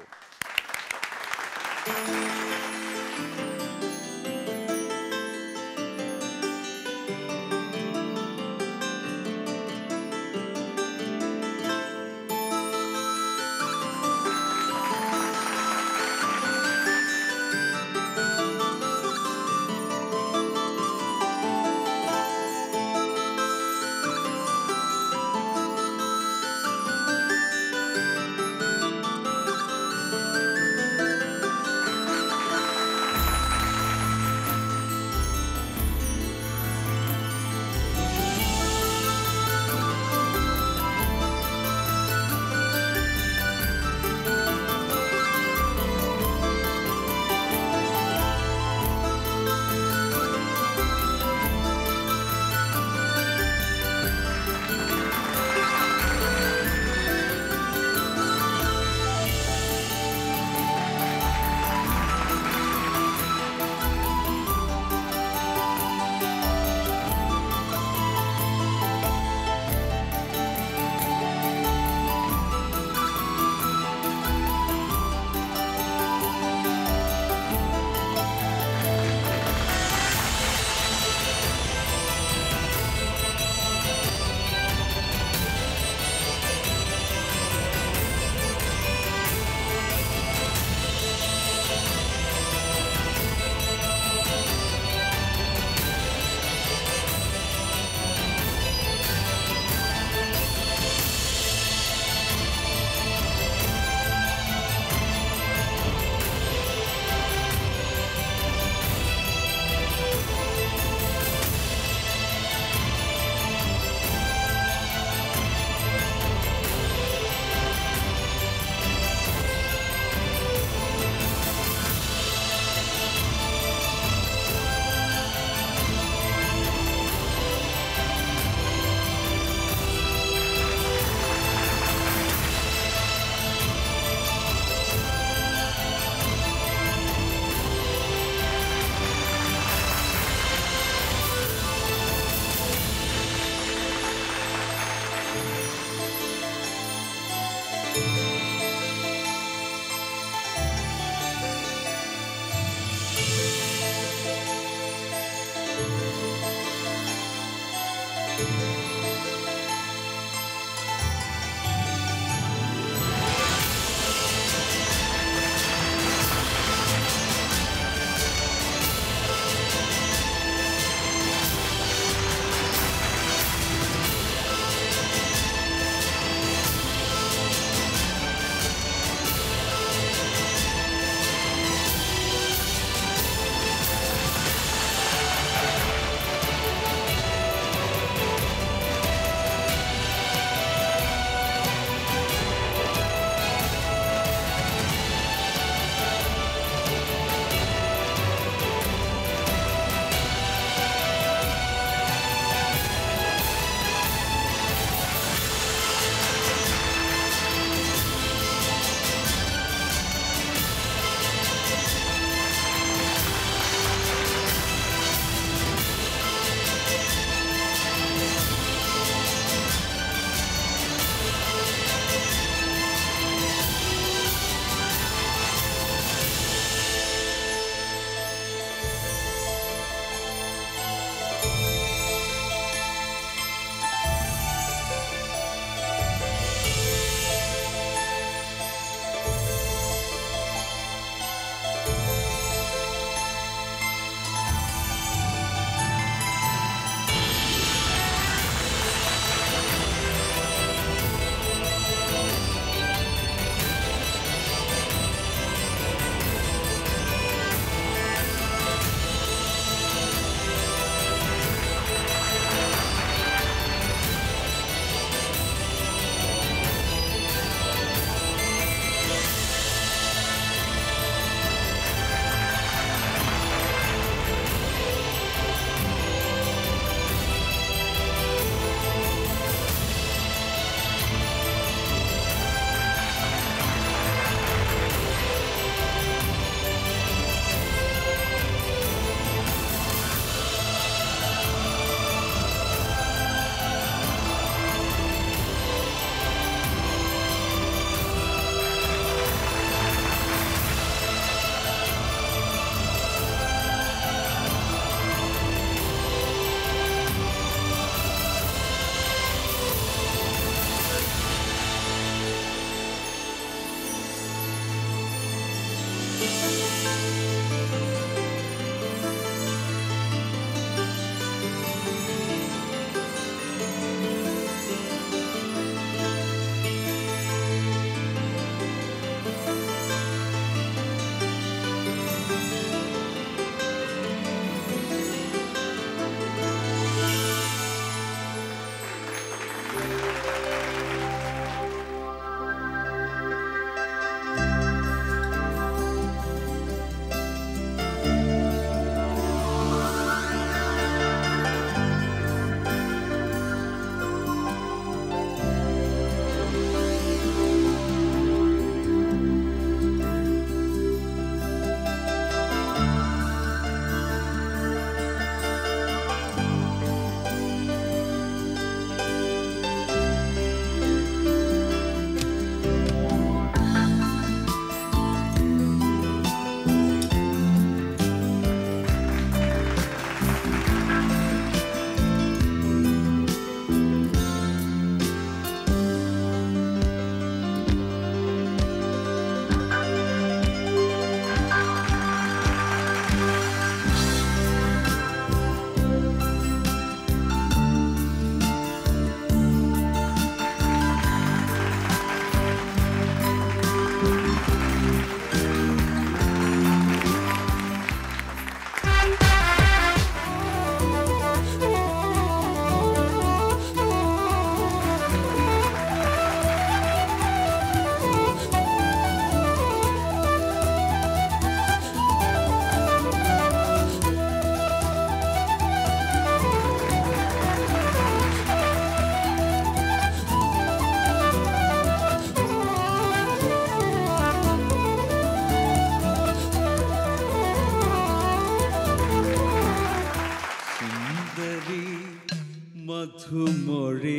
മധുമൊഴി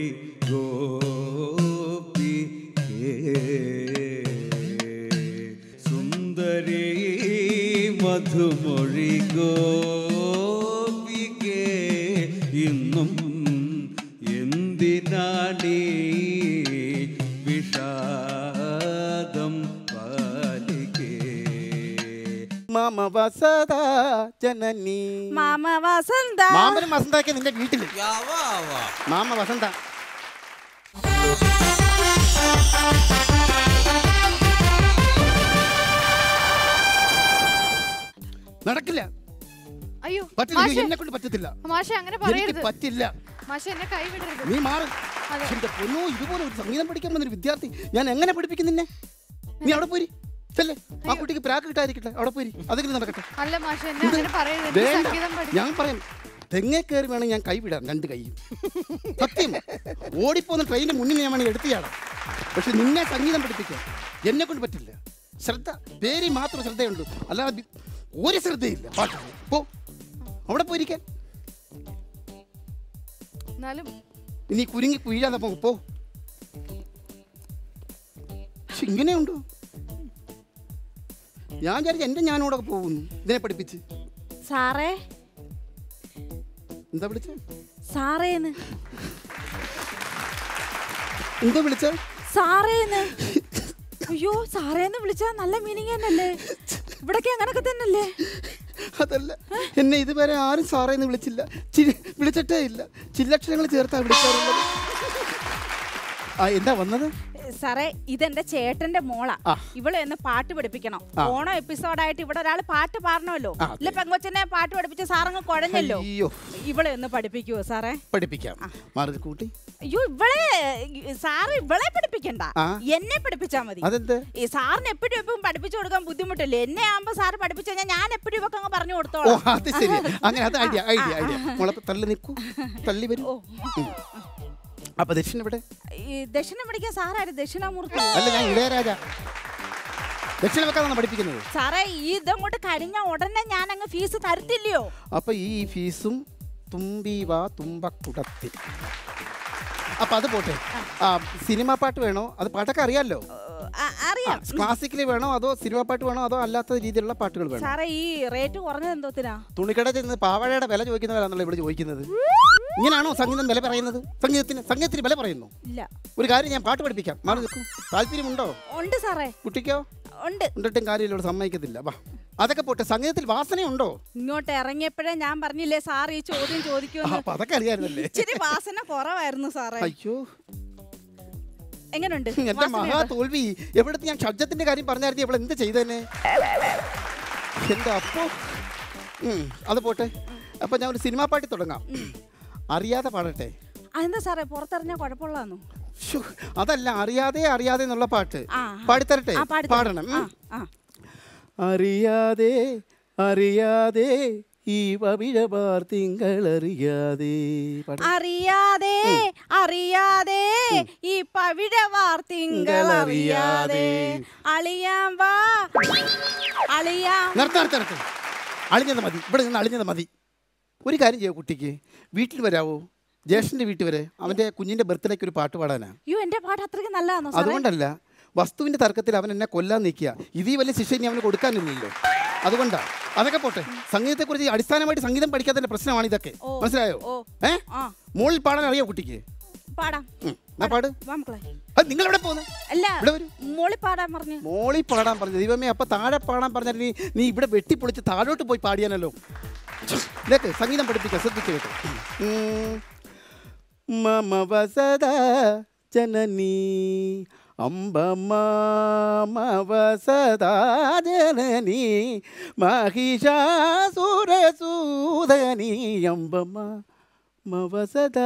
ഗോപികേ സുന്ദരി മധുമൊഴി ഗോപികേ ഇന്നും എന്തിനാണീ വിഷാദം പാലിക്കേ
മാമ വസത ജനനി
മാമ വസന്ത
മാമനും വസന്താക്കിയ നിന്റെ വീട്ടില് മാമ വസന്ത നടക്കില്ല
അയ്യോ
പറ്റില്ല
മാഷെ
എന്നെ കൊണ്ട് പറ്റത്തില്ല
മാഷെ അങ്ങനെ
എനിക്ക്
പറയരുത്
പറ്റില്ല
മാഷെ എന്നെ കൈവിടരുത്
നീ മാറും
അതെ.
എന്റെ പൊന്നോ ഇതുപോലെ ഒരു സംഗീതം പഠിക്കാൻ വന്നൊരു വിദ്യാർത്ഥി ഞാൻ എങ്ങനെ പഠിപ്പിക്കും നിന്നെ നീ അവിടെ പോരി ചെല്ലേ ആ കുട്ടിക്ക് പ്രാക്ക് കിട്ടാതിരിക്കട്ടെ അവിടെ പോരി അതെങ്കിലും നടക്കട്ടെ
അല്ല മാഷെ എന്നെ അങ്ങനെ പറയരുത് എനിക്ക്
വേണ്ട
സംഗീതം പഠി
ഞാൻ പറയാം തെങ്ങേ കയറി വേണം ഞാൻ കൈവിടാൻ രണ്ട് കൈയും സത്യം ഓടിപ്പോന്ന ട്രെയിനിന് മുന്നിൽ ഞാൻ വേണമെങ്കിൽ എടുത്തിയാടാം പക്ഷെ നിന്നെ സംഗീതം പഠിപ്പിക്കാൻ എന്നെ കൊണ്ട് പറ്റില്ല ശ്രദ്ധ പേര് മാത്രം ശ്രദ്ധയുണ്ട് അല്ലാതെ ബി- ഒരു ശ്രദ്ധയില്ല പാട്ട് പോ അവിടെ പോയിരിക്കാൻ
എന്നാലും
ഇനി കുരുങ്ങി കുഴിയാതെ പോ പോ പക്ഷെ ഇങ്ങനെയുണ്ടോ ഞാൻ വിചാരിച്ചു എൻ്റെ ഞാനോടെ പോകുന്നു ഇതിനെ പഠിപ്പിച്ച്
സാറേ
എന്താ വിളിച്ച
സാറേന്ന്
എന്താ വിളിച്ച
സാറേന്ന് അയ്യോ സാറേന്ന് വിളിച്ചാ നല്ല മീനിങ് തന്നെയല്ലേ ഇവിടൊക്കെ അങ്ങനൊക്കെ തന്നെയല്ലേ
അതല്ല എന്നെ ഇതുവരെ ആരും സാറേ എന്ന് വിളിച്ചില്ല ചി- വിളിച്ചിട്ടേ ഇല്ല ചില്ലക്ഷരങ്ങൾ ചേർത്താ വിളിക്കാറുള്ളത് ആ എന്താ വന്നത്
സാറേ ഇതെന്റെ ചേട്ടന്റെ മോളാ
ആ.
ഇവളെ ഒന്ന് പാട്ട് പഠിപ്പിക്കണം
ആ.
ഓണം എപ്പിസോഡായിട്ട് ഇവിടെ ഒരാൾ പാട്ട് പാടണമല്ലോ
ആ, അതെ.
ഇല്ല പെങ്കൊച്ചനെ പാട്ട് പഠിപ്പിച്ച സാറങ്ങ് കുഴഞ്ഞല്ലോ
അയ്യോ
ഇവളെ ഒന്ന് പഠിപ്പിക്കുവോ സാറേ
പഠിപ്പിക്കാം മാറി കൂട്ടി
അയ്യോ ഇവളെ സാറ് ഇവളെ പഠിപ്പിക്കണ്ട
ആ.
എന്നെ പഠിപ്പിച്ചാ മതി
അതെന്ത്
ഈ സാറിന് എപ്പോഴും എപ്പോഴും പഠിപ്പിച്ചു കൊടുക്കാൻ ബുദ്ധിമുട്ടില്ലേ എന്നെ ആകുമ്പോ സാറ് പഠിപ്പിച്ചു കഴിഞ്ഞാൽ ഞാൻ എപ്പോഴും ഇവക്ക് അങ്ങ് പറഞ്ഞു
ഓ
കൊടുത്തോളാം
അത് ശരി അങ്ങനെ അത് ഐഡിയ ഐഡിയ ഐഡിയ മോളെ തള്ളി നിൽക്കൂ തള്ളി വരൂ ഉം. അപ്പൊ ദക്ഷിണ ഇവിടെ
ഈ ദക്ഷിണ പഠിക്കാൻ സാറാര് ദക്ഷിണാമൂർത്തി
അല്ല ഞാൻ ഇളയരാജ ദക്ഷിണ വെക്കാന്നാണ് പഠിപ്പിക്കുന്നത്
സാറേ ഈ ഇതങ്ങോട്ട് കഴിഞ്ഞ ഉടനെ ഞാൻ അങ്ങ് ഫീസ് തരത്തില്ലയോ
അപ്പൊ ഈ ഫീസും തുമ്പി വാ തുമ്പക്കുടത്തിൽ അപ്പൊ അത് പോട്ടെ ആ സിനിമ പാട്ട് വേണോ അത് പാട്ടൊക്കെ അറിയാലോ
ആ, അറിയാം
ക്ലാസിക്കലി വേണോ അതോ സിനിമ പാട്ട് വേണോ അതോ അല്ലാത്ത രീതിയിലുള്ള പാട്ടുകൾ വേണോ
സാറേ ഈ റേറ്റ് കുറഞ്ഞത് എന്തോത്തിനാ
തുണിക്കട ചെന്ന് പാവാടയുടെ വില ചോദിക്കുന്നവരാണല്ലോ ഇവിടെ ചോദിക്കുന്നത് ഇങ്ങനെയാണോ സംഗീതം വില പറയുന്നത് സംഗീതത്തിന് സംഗീതത്തിന് വില പറയുന്നു
ഇല്ല
ഒരു കാര്യം ഞാൻ പാട്ട് പഠിപ്പിക്കാം മാറി നിൽക്കൂ താല്പര്യമുണ്ടോ
ഉണ്ട് സാറേ
കുട്ടിക്കോ
ഉണ്ട്
ഉണ്ടിട്ടും കാര്യമില്ല ഇവിടെ സമ്മതിക്കത്തില്ല വാ അതൊക്കെ പോട്ടെ സംഗീതത്തിൽ വാസനയുണ്ടോ
ഇങ്ങോട്ട് ഇറങ്ങിയപ്പോഴേ ഞാൻ പറഞ്ഞില്ലേ സാർ ഈ ചോദ്യം
ആ,
ചോദിക്കുമെന്ന്
അപ്പൊ അതൊക്കെ അറിയാമായിരുന്നല്ലേ
ഇച്ചിരി വാസന കുറവായിരുന്നു സാറേ
അയ്യോ
എങ്ങനുണ്ട്
എന്റെ
വാസനയുണ്ടോ?
മഹാ തോൽവി എവിടുത്തെ ഞാൻ ഷഡ്ജത്തിന്റെ കാര്യം പറഞ്ഞായിരുന്നു ഇവിടെ എന്ത് ചെയ്തേനെ എന്റെ അപ്പോ ഉം, അത് പോട്ടെ അപ്പൊ ഞാൻ ഒരു സിനിമാ പാട്ടി തുടങ്ങാം അറിയാതെ പാടട്ടെ
അതെന്താ സാറേ പുറത്തിറങ്ങിയാൽ കുഴപ്പമുള്ളതാണോ
ശ്ശോ, അതല്ല അറിയാതെ അറിയാതെ എന്നുള്ള പാട്ട്
ആ.
പാടിത്തരട്ടെ
ആ, പാടിത്തരാം.
പാടണം ഉം.
ആ
അറിയാതെ അറിയാതെ ഈ വവിഴപാർ തിങ്കളറിയാതെ പാട്.
അറിയാതെ അറിയാതെ ഈ പവിഴവാർ തിങ്കളറിയാതെ അളിയാൻ വാ അളിയാം
നിർത്ത നിർത്ത നിർത്ത അളിഞ്ഞത് മതി ഇവിടെ നിന്ന് അളിഞ്ഞത് മതി ഒരു കാര്യം ചെയ്യോ കുട്ടിക്ക് വീട്ടിൽ വരാവോ ജ്യേഷ്ഠൻ്റെ വീട്ടിൽ വരെ അവൻ്റെ കുഞ്ഞിൻ്റെ ബർത്ത്ഡേക്ക് ഒരു പാട്ട് പാടാനാ
അയ്യോ എന്റെ പാട്ട് അത്രയ്ക്ക് നല്ലതാണോ സാറേ
അതുകൊണ്ടല്ല വസ്തുവിൻ്റെ തർക്കത്തിൽ അവൻ എന്നെ കൊല്ലാൻ നിൽക്കുക ഇതീ വലിയ ശിക്ഷ ഇനി അവന് കൊടുക്കാനില്ലല്ലോ അതുകൊണ്ടാ അതൊക്കെ പോട്ടെ സംഗീതത്തെക്കുറിച്ച് അടിസ്ഥാനമായിട്ട് സംഗീതം പഠിക്കാത്തതിന്റെ പ്രശ്നമാണ് ഇതൊക്കെ
ഓ,
മനസ്സിലായോ
ഓ.
ഏ
ആ
മുകളിൽ പാടാൻ അറിയോ കുട്ടിക്ക്
പാടാം
ഉം, എന്നാ പാട്
വാ മക്കളെ
അത് നിങ്ങൾ എവിടെ പോകുന്നത്
അല്ല
ഇവിടെ വരൂ
മോളി പാടാൻ പറഞ്ഞു
മോളിൽ പാടാൻ പറഞ്ഞു ദൈവമേ അപ്പൊ താഴെ പാടാൻ പറഞ്ഞാൽ നീ നീ ഇവിടെ വെട്ടിപ്പൊളിച്ച് താഴോട്ട് പോയി പാടിയാനല്ലോ ഇതൊക്കെ സംഗീതം പഠിപ്പിക്കാം ശ്രദ്ധിച്ചു കേട്ടോ ഉം. മമ വസത ജനനി അംബ മാമ വസതാ ജനനി മഹിഷാസുരസൂദനി അംബ മവസത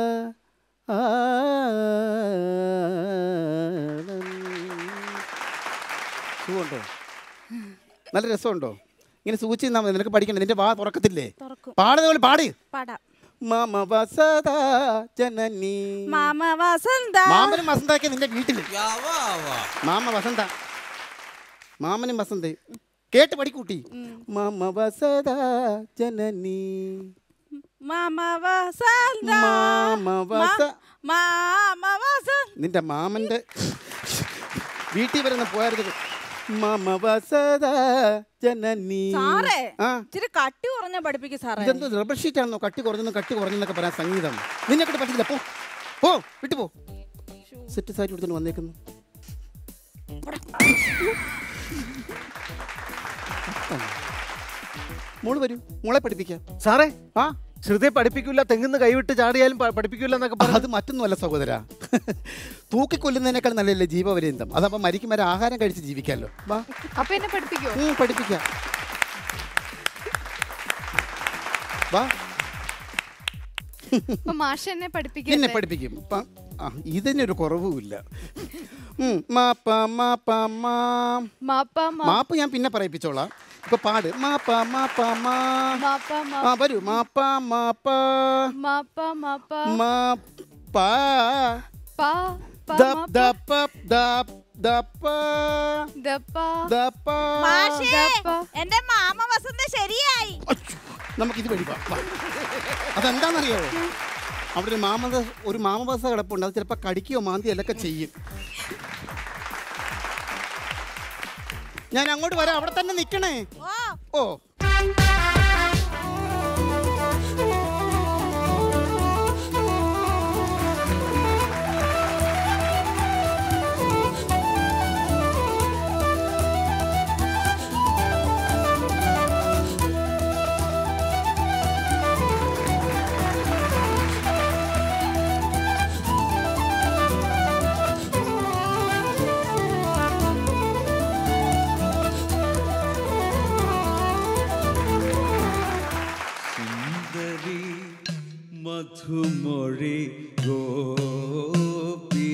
സുഖമുണ്ടോ നല്ല രസമുണ്ടോ ഇങ്ങനെ സൂചിച്ച് നിന്നാ മതി നിനക്ക് പഠിക്കണ്ട നിന്റെ വാ തുറക്കത്തില്ലേ
തുറക്കും
പാടുന്ന പോലെ പാടി
പാടാം
മമ വസത ജനനി
മാമ വസന്ത
മാമനും വസന്താക്കിയ നിന്റെ വീട്ടില് മാമ വസന്ത മാമനും വസന്ത കേട്ട് പഠിക്കൂട്ടി മമ വസത ജനനി
മാമ വസന്ത
മാമ വസ
മാമ വസന്ത
നിന്റെ മാമന്റെ വീട്ടിൽ വരുന്ന പോയായിരുന്നു മമ വസത ജനനി
സാറേ
ആ
ഇച്ചിരി കട്ടി കുറഞ്ഞ പഠിപ്പിക്കും സാറേ
ഇതെന്തോ റബ്ബർ ഷീറ്റ് ആണോ കട്ടി കുറഞ്ഞെന്ന് കട്ടി കുറഞ്ഞെന്നൊക്കെ പറയാൻ സംഗീതം നിന്നെ കൊണ്ട് പറ്റില്ല പോ പോ വിട്ടു പോ സെറ്റ് സാരി എടുത്തോണ്ട് വന്നേക്കുന്നു മോള് വരൂ മോളെ പഠിപ്പിക്കാം
സാറേ
ആ
ശ്രുതിയെ പഠിപ്പിക്കില്ല തെങ്ങുന്ന് കൈവിട്ട് ചാടിയാലും പ- പഠിപ്പിക്കില്ല എന്നൊക്കെ പറഞ്ഞു
അത് മറ്റൊന്നുമല്ല സഹോദര തൂക്കിക്കൊല്ലുന്നതിനേക്കാൾ നല്ലല്ലേ ജീവപര്യന്തം അതപ്പോൾ മരിക്കും വരെ ആഹാരം കഴിച്ച് ജീവിക്കാമല്ലോ വാ
അപ്പൊ എന്നെ പഠിപ്പിക്കോ
ഉം, പഠിപ്പിക്കാം വാ
അപ്പൊ മാഷ എന്നെ
എന്നെ
പഠിപ്പിക്കല്ലേ
പഠിപ്പിക്കും പ- ആ, ഇതിനൊരു കുറവുമില്ല ഉം, മാപ്പ മാപ്പ മാ
മാപ്പ മാ-
മാപ്പ് ഞാൻ പിന്നെ പറയിപ്പിച്ചോളാം ഇപ്പൊ പാട് മാപ്പ മാപ്പ മാ
മാപ്പ മാ-
ആ വരൂ മാപ്പ മാപ്പ
മാപ്പ മാപ്പ
മാപ്പ
പാ പ
ദപ്
മാപ്പ
ദപ്പ ദപ് ദപ്പ
ദപ്പ
ദപ്പ
മാഷേ
ദപ്പ.
എന്റെ മാമ വസന്ത ശരിയായി
അച്ഛോ, നമുക്കിത് വഴി വാ, വാ. അതെന്താണെന്നറിയോ അവിടെ ഒരു മാമത ഒരു മാമബസ കിടപ്പുണ്ട് അത് ചിലപ്പോൾ കടിക്കുകയോ മാന്തിയോ എല്ലൊക്കെ ചെയ്യും ഞാൻ അങ്ങോട്ട് വരാം അവിടെ തന്നെ നിൽക്കണേ
ഓ
ഓ
സുന്ദരി മധുമൊഴി ഗോപി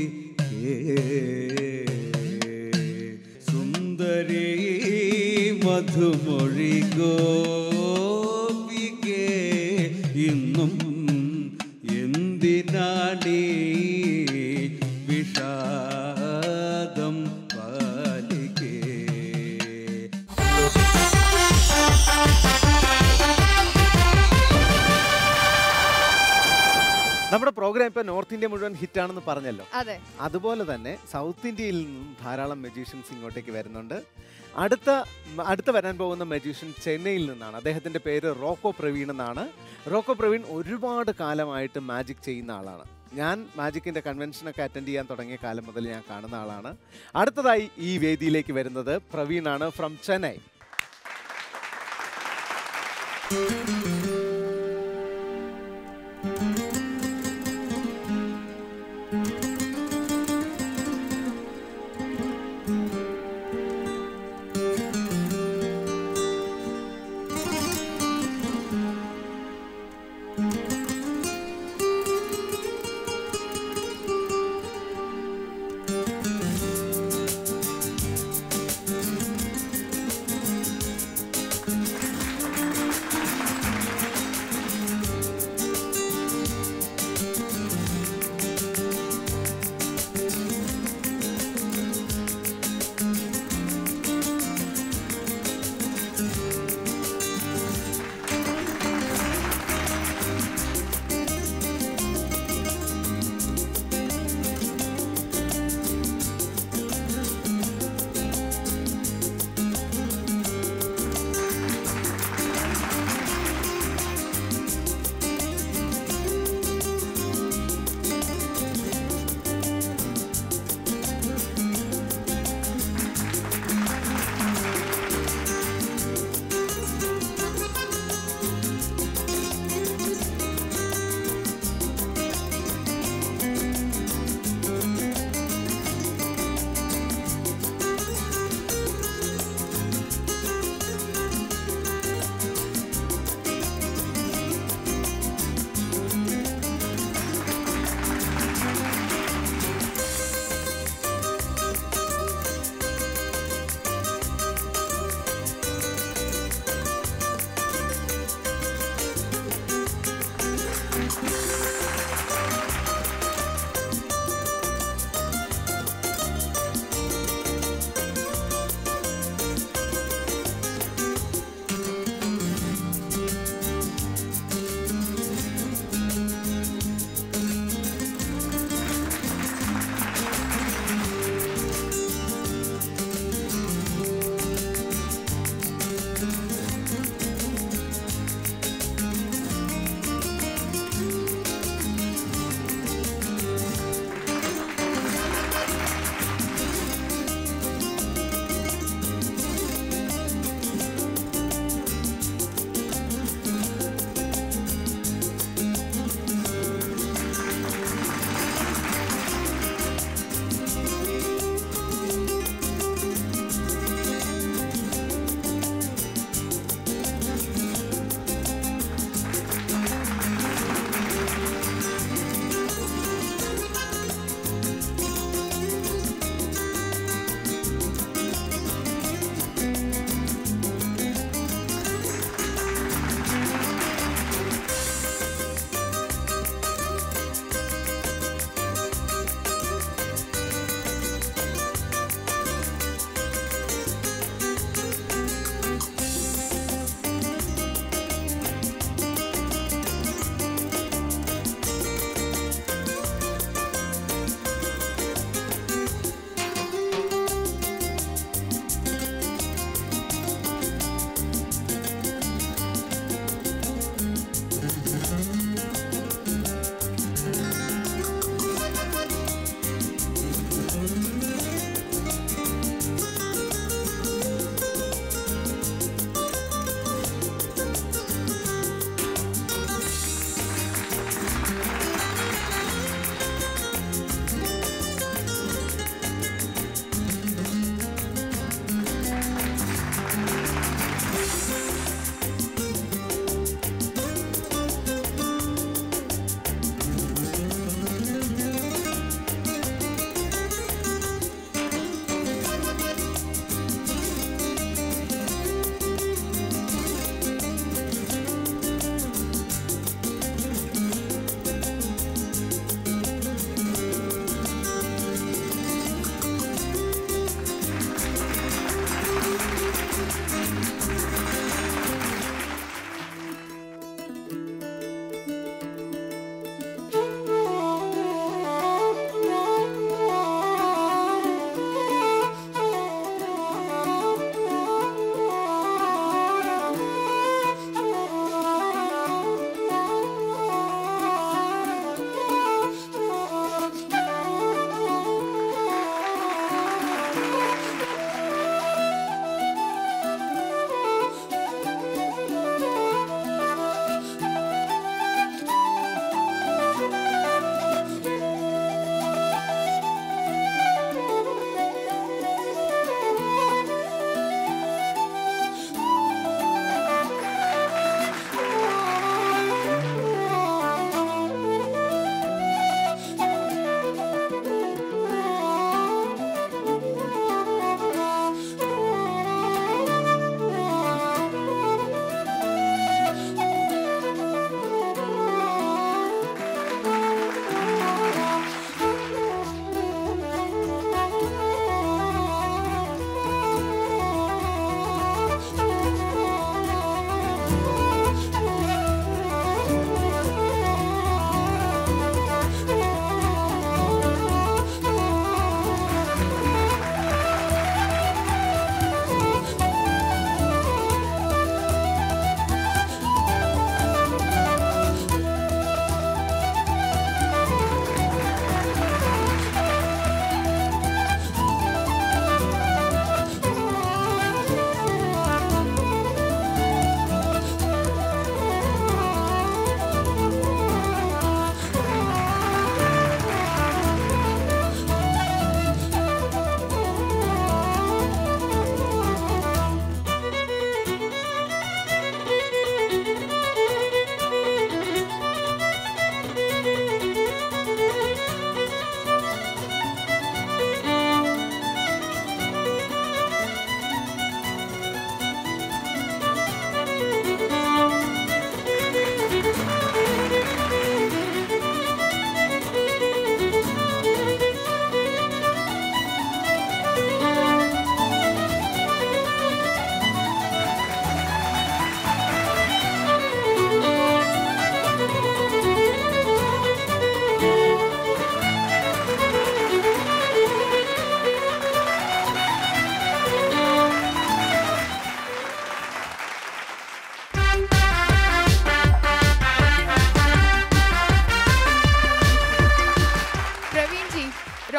സുന്ദരി മധുമൊഴി ഗോപികേ ഇന്നും എന്തിനാണീ വിഷാദം പാലിക്കേ
നമ്മുടെ പ്രോഗ്രാം ഇപ്പൊ നോർത്ത് ഇന്ത്യ മുഴുവൻ ഹിറ്റാണെന്ന് പറഞ്ഞല്ലോ
അതെ
അതുപോലെ തന്നെ സൗത്ത് ഇന്ത്യയിൽ നിന്നും ധാരാളം മജീഷ്യൻസ് ഇങ്ങോട്ടേക്ക് വരുന്നുണ്ട് അടുത്ത അടുത്ത വരാൻ പോകുന്ന മജീഷ്യൻ ചെന്നൈയിൽ നിന്നാണ് അദ്ദേഹത്തിൻ്റെ പേര് റോക്കോ പ്രവീൺ എന്നാണ് റോക്കോ പ്രവീൺ ഒരുപാട് കാലമായിട്ട് മാജിക് ചെയ്യുന്ന ആളാണ് ഞാൻ മാജിക്കിൻ്റെ കൺവെൻഷനൊക്കെ അറ്റൻഡ് ചെയ്യാൻ തുടങ്ങിയ കാലം മുതൽ ഞാൻ കാണുന്ന ആളാണ് അടുത്തതായി ഈ വേദിയിലേക്ക് വരുന്നത് പ്രവീണാണ് ഫ്രം ചെന്നൈ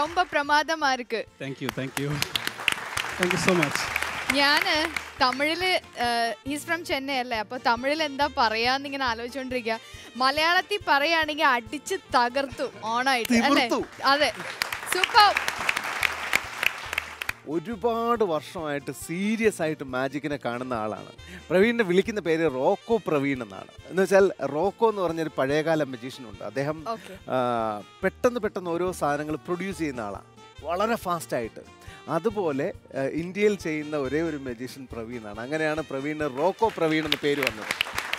ரொம்ப பிரமாதமா இருக்கு
thank you thank you thank you so much
ഞാന് തമിഴില് ഹീസ് ഫ്രം ചെന്നൈ അല്ലേ അപ്പൊ തമിഴിൽ എന്താ പറയാന്ന് ഇങ്ങനെ ആലോചിച്ചോണ്ടിരിക്കുക മലയാളത്തിൽ പറയുകയാണെങ്കിൽ അടിച്ച് തകർത്തു ഓണായിട്ട് അല്ലേ
തിമിർത്തു.
അതെ സൂപ്പർ
ഒരുപാട് വർഷമായിട്ട് സീരിയസ് ആയിട്ട് മാജിക്കിനെ കാണുന്ന ആളാണ് പ്രവീണിനെ വിളിക്കുന്ന പേര് റോക്കോ പ്രവീൺ എന്നാണ് എന്ന് വെച്ചാൽ റോക്കോ എന്ന് പറഞ്ഞൊരു പഴയകാല magician ഉണ്ട് അദ്ദേഹം
ഓക്കെ
ആ, പെട്ടെന്ന് പെട്ടെന്ന് ഓരോ സാധനങ്ങൾ പ്രൊഡ്യൂസ് ചെയ്യുന്ന ആളാണ് വളരെ ഫാസ്റ്റായിട്ട് അതുപോലെ ആ, ഇന്ത്യയിൽ ചെയ്യുന്ന ഒരേ ഒരു മെജീഷ്യൻ പ്രവീണാണ് അങ്ങനെയാണ് പ്രവീണ് റോക്കോ പ്രവീൺ എന്ന് പേര് വന്നത്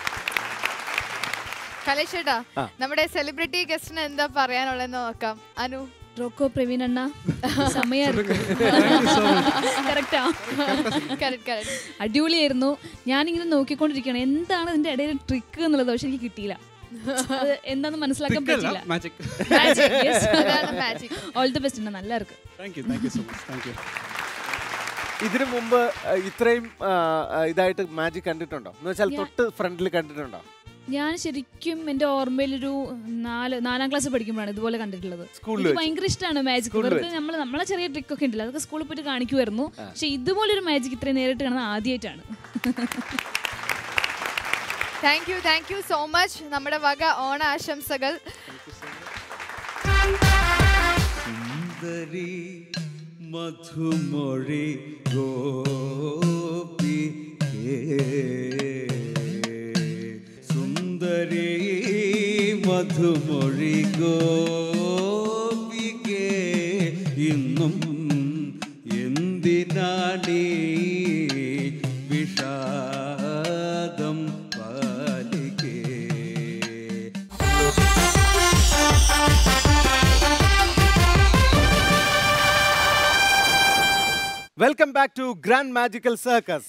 കലേഷേട്ടാ
ആ.
നമ്മുടെ സെലിബ്രിറ്റി ഗസ്റ്റിന് എന്താ പറയാനുള്ളതെന്ന് നോക്കാം അനു
റോക്കോ പ്രവീൺ അണ്ണ സമയം കറക്റ്റാ
കറക്റ്റ് കറക്റ്റ്
അടിപൊളിയായിരുന്നു ഞാനിങ്ങനെ നോക്കിക്കൊണ്ടിരിക്കുകയാണ് എന്താണ് ഇതിന്റെ ഇടയിൽ ട്രിക്ക് എന്നുള്ളത് പക്ഷെ എനിക്ക് കിട്ടിയില്ല അത് എന്താന്ന് മനസ്സിലാക്കാൻ പറ്റില്ല
മാജിക്
അതാണ് മാജിക്
ഓൾ ദി ബെസ്റ്റ് നല്ല ഇருக்கு
thank you thank you so much thank you
ഇതിനു മുമ്പ് ആ, ഇത്രയും ആ, ആ, ഇതായിട്ട് മാജിക് കണ്ടിട്ടുണ്ടോ എന്ന് വെച്ചാൽ
ഞാൻ-
തൊട്ട് ഫ്രണ്ടിൽ കണ്ടിട്ടുണ്ടോ
ഞാൻ ശരിക്കും എന്റെ ഓർമ്മയിലൊരു നാല് നാലാം ക്ലാസ് പഠിക്കുമ്പോഴാണ് ഇതുപോലെ കണ്ടിട്ടുള്ളത്
സ്കൂളിൽ
എനിക്ക്
വെച്ച്
ഭയങ്കര ഇഷ്ടമാണ് മാജിക്
സ്കൂളിൽ
വെറുതെ നമ്മൾ നമ്മളെ ചെറിയ ട്രിക്ക് ഒക്കെ ഉണ്ടല്ലോ അതൊക്കെ സ്കൂളിൽ പോയിട്ട് കാണിക്കുമായിരുന്നു പക്ഷെ ഇതുപോലൊരു മാജിക് ഇത്രയും നേരിട്ട് കാണുന്നത് ആദ്യമായിട്ടാണ്
thank you thank you so much നമ്മുടെ വക ഓണ ആശംസകൾ
സുന്ദരി മധുമൊഴി ഗോപി സുന്ദരി മധുമൊഴി ഗോപികേ ഇന്നും എന്തിനാണീ വിഷാദം പാലിക്കേ
welcome back to grand magical circus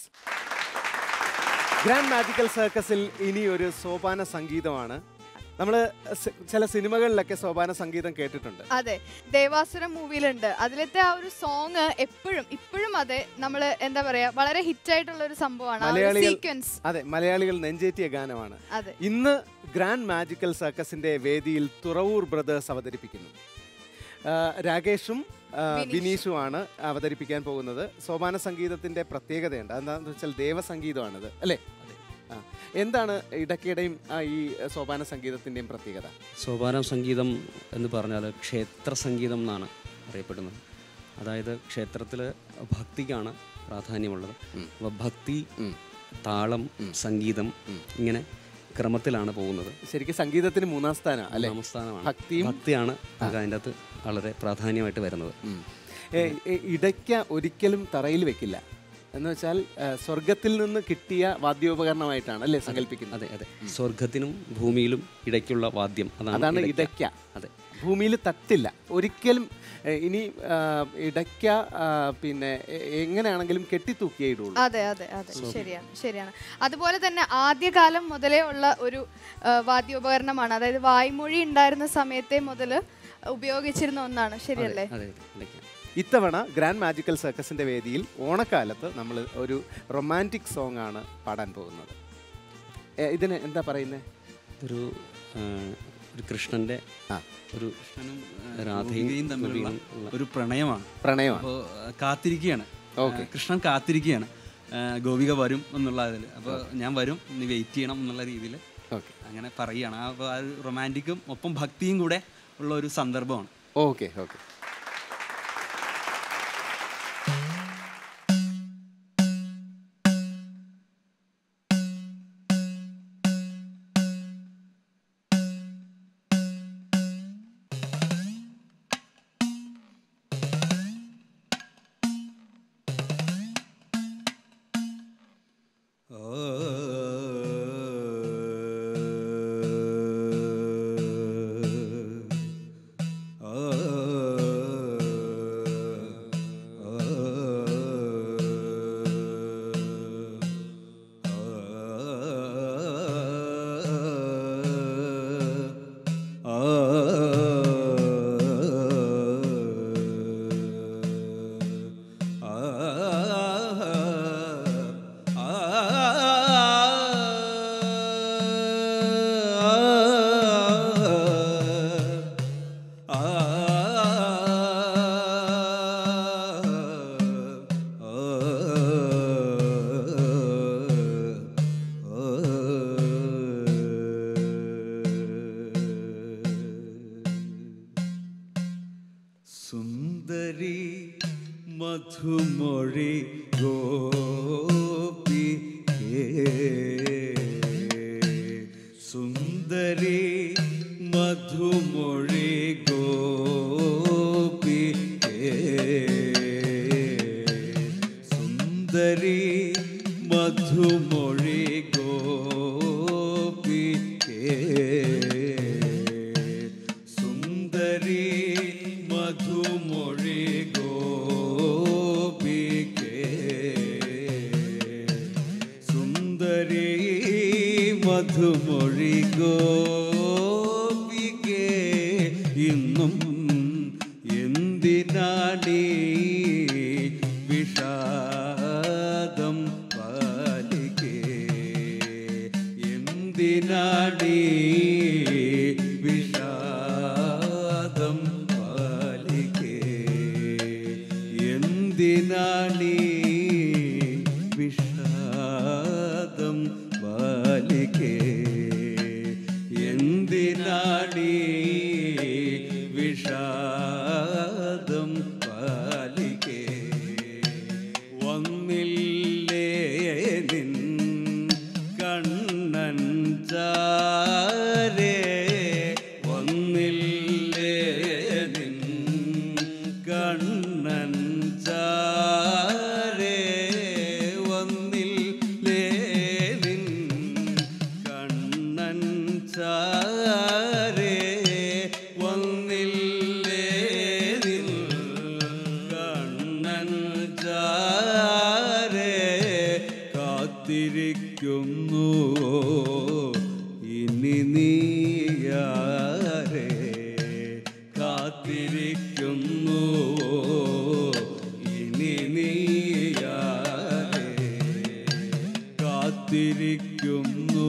grand magical സർക്കസിൽ ഇനി ഒരു സോപാന സംഗീതമാണ് നമ്മൾ ചില സിനിമകളിലൊക്കെ സോപാന സംഗീതം കേട്ടിട്ടുണ്ട്
അതെ ദേവാസുരം മൂവിയിലുണ്ട് അതിലത്തെ ആ ഒരു സോങ് എപ്പോഴും ഇപ്പോഴും അതെ നമ്മൾ എന്താ പറയാ വളരെ ഹിറ്റ് ആയിട്ടുള്ള ഒരു സംഭവമാണ്
മലയാളികൾ-
സീക്വൻസ്
അതെ മലയാളികൾ നെഞ്ചേറ്റിയ ഗാനമാണ്
അതെ
ഇന്ന് ഗ്രാൻഡ് മാജിക്കൽ സർക്കസിന്റെ വേദിയിൽ തുറവൂർ ബ്രദേഴ്സ് അവതരിപ്പിക്കുന്നു ആ, രാകേഷും ആ,
വിനീഷ്.
വിനീഷുമാണ് അവതരിപ്പിക്കാൻ പോകുന്നത് സോപാന സംഗീതത്തിന്റെ പ്രത്യേകതയുണ്ട് അതെന്താണെന്ന് വെച്ചാൽ ദേവസംഗീതമാണിത് അല്ലേ ആ. എന്താണ് ഇടയ്ക്കിടെയും ആ, ഈ സോപാന സംഗീതത്തിന്റെയും പ്രത്യേകത
സോപാന സംഗീതം എന്ന് പറഞ്ഞാൽ ക്ഷേത്ര സംഗീതം എന്നാണ് അറിയപ്പെടുന്നത് അതായത് ക്ഷേത്രത്തിൽ ഭക്തിക്കാണ് പ്രാധാന്യമുള്ളത് അപ്പോൾ ഭക്തി താളം സംഗീതം ഇങ്ങനെ ക്രമത്തിലാണ് പോകുന്നത്
ശരിക്കും സംഗീതത്തിന് മൂന്നാം സ്ഥാനം അല്ലേ
മൂന്നാം സ്ഥാനമാണ്
ഭക്തിയും
ഭക്തിയാണ് നമുക്ക് അതിൻ്റെ അകത്ത് വളരെ പ്രാധാന്യമായിട്ട് വരുന്നത്
ഏ, ഏ, ഇടയ്ക്ക ഒരിക്കലും തറയിൽ വെക്കില്ല എന്ന് വെച്ചാൽ ആ, സ്വർഗത്തിൽ നിന്ന് കിട്ടിയ വാദ്യോപകരണമായിട്ടാണ് അല്ലേ സങ്കല്പിക്കുന്നത്
അതെ അതെ സ്വർഗത്തിനും ഭൂമിയിലും ഇടയ്ക്കുള്ള വാദ്യം
അതാണ്
ഇടയ്ക്ക.
ഇടയ്ക്ക
അതെ
ഭൂമിയിൽ തട്ടില്ല ഒരിക്കലും ഏ, ഇനി ആ, ഇടയ്ക്ക ആ, പിന്നെ എ- എങ്ങനെയാണെങ്കിലും കെട്ടിത്തൂക്കിയേ ഇടുള്ളൂ
അതെ അതെ അതെ ശരിയാണ് ശരിയാണ് അതുപോലെ തന്നെ ആദ്യകാലം മുതലേ ഉള്ള ഒരു ആ, വാദ്യോപകരണമാണ് അതായത് വായ്മൊഴി ഉണ്ടായിരുന്ന സമയത്തെ മുതൽ ഉപയോഗിച്ചിരുന്ന ഒന്നാണ് ശരിയല്ലേ
അതെ അതെ ഇടയ്ക്ക
ഇത്തവണ ഗ്രാൻഡ് മാജിക്കൽ സർക്കസിന്റെ വേദിയിൽ ഓണക്കാലത്ത് നമ്മൾ ഒരു റൊമാൻറ്റിക് സോങ് ആണ് പാടാൻ പോകുന്നത് ഏ, ഇതിന് എന്താ പറയുന്നത്
ഒരു ആ, ഒരു കൃഷ്ണന്റെ
ആ.
ഒരു
കൃഷ്ണനും
രാധയും
ഗോപികയും തമ്മിലുള്ള
ഗോപിയും ഉള്ള
ഒരു പ്രണയമാണ്
പ്രണയമാണ്
അപ്പോൾ കാത്തിരിക്കുകയാണ്
ഓക്കെ.
ആ, കൃഷ്ണൻ കാത്തിരിക്കുകയാണ് ആ, ഗോപിക വരും എന്നുള്ള ഇതിൽ അപ്പോൾ ഞാൻ വരും നീ വെയിറ്റ് ചെയ്യണം എന്നുള്ള രീതിയിൽ
ഓക്കെ
അങ്ങനെ പറയുകയാണ് അപ്പോൾ ആ റൊമാൻറ്റിക്കും ഒപ്പം ഭക്തിയും കൂടെ ഉള്ള ഒരു സന്ദർഭമാണ്
ഓക്കെ ഓക്കെ
ആ സുന്ദരി മധുമൊഴി ഗോപി സുന്ദരി മധുമൊഴി ഗോപി സുന്ദരി മധുമൊഴി ഗോപി സുന്ദരി മധുമൊഴി ഗോപികേ സുന്ദരി മധുമൊഴി ഗോപികേ ഇന്നും എന്തിനാണീ വിഷാദം പാലിക്കേ എന്തിനാണീ വിഷാദം പാലിക്കേ എന്തിനാണീ വിഷാദം പാലിക്കേ എന്തിനാണീ വിഷാദം പാലിക്കേ വന്നില്ലേ നിൻ കണ്ണൻ ചാരേ വന്നില്ലേ നിൻ കണ്ണൻ ചാരേ വന്നില്ലേ നിൻ കണ്ണൻ ചാരേ വന്നില്ലേ നിൻ കണ്ണൻ ചാരേ കാത്തിരിക്കുന്നു ഇനി നീയാരേ കാത്തിരിക്കുന്നു ഇനി നീയാരേ കാത്തിരിക്കുന്നു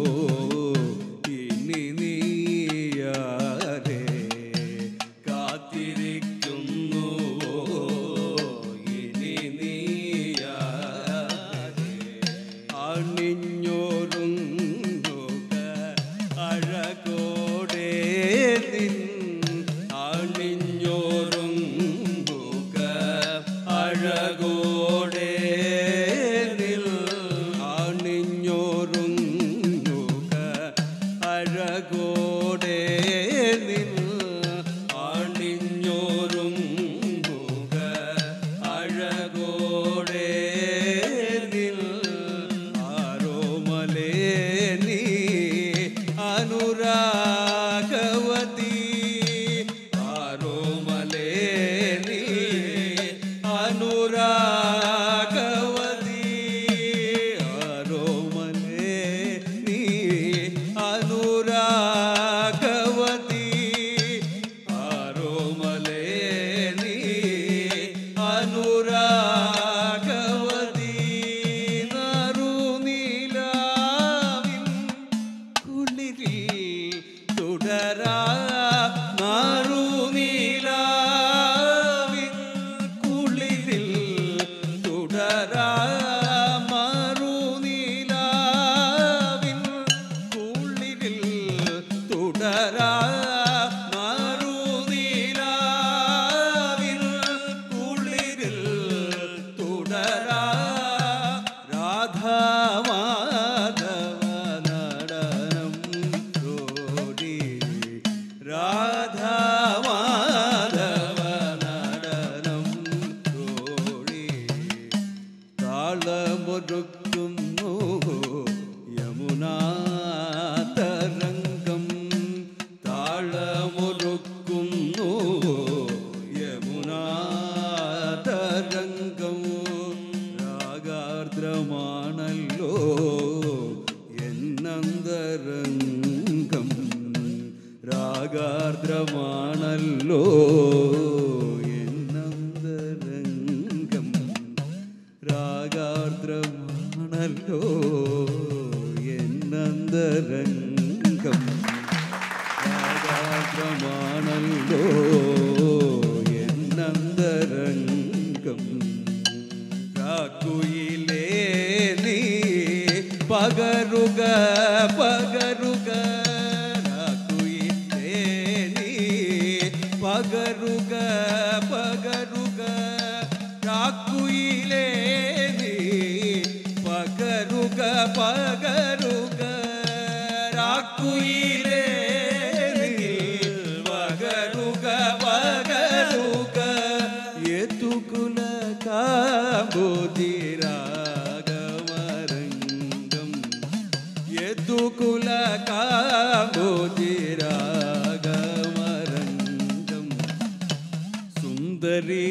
ഇനി നീയാരേ കാത്തിരിക്കുന്നു ഇനി നീയാരേ അണിഞ്ഞോരുങ്ങുക അഴകോടെ നിൻ അണിഞ്ഞോരുങ്ങുക അഴകോടെ നിൽ അണിഞ്ഞോരുങ്ങുക അഴകോടെ നിൽ അണിഞ്ഞോരുങ്ങുക അഴകോടെ നിൽ ആരോമലേ നീ അനുരാഗവതി ആരോമലേ നീ അനുരാഗവതി ആരോമലേ നീ അനുരാഗവതി ആരോമലേ നീ അനുരാഗവതി നറുനീലാവിൻ കുളിരിൽ തുടരാ നറുനീലാവിൻ കുളിരിൽ തുടരാ മറുനീലാവിൻ കുളിരിൽ തുടരാ മറുനീലാവിൻ കുളിരിൽ തുടരാ രാധാമാധവ നടനം തോടി രാധാമാധവ നടനം തോടി താളമൊരുക്കുന്നു യമുനാ തരംഗം താളമൊരുക്കുന്നു യമുനാ തരംഗം രാഗാർദ്രമാണല്ലോ എന്നന്തരംഗം രാഗാർദ്രമാണല്ലോ എന്നന്തരംഗം രാഗാർദ്രമാണല്ലോ എന്നന്തരംഗം രാഗാർദ്രമാണല്ലോ എന്നന്തരംഗം കാക്കുയിലേ നീ പകരുക പകരുക രാക്കുയിലേ നീ പകരുക പകരുക രാക്കുയിലേ നീ പകരുക പകരുക രാക്കുയിലേ നീ പകരുക പകരുക യതുകുല കാമ്പോതിരാഗമരംഗം യതുകുല കാമ്പോതിരാഗമരംഗം സുന്ദരീ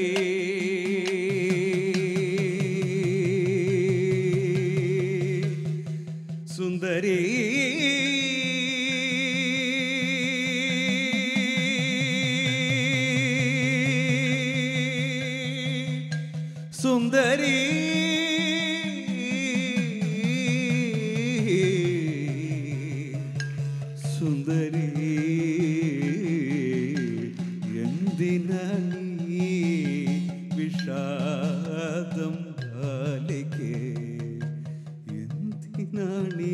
സുന്ദരീ സുന്ദരീ സുന്ദരീ എന്തിനീ വിഷാദം ബാലികേ എന്തിനാണീ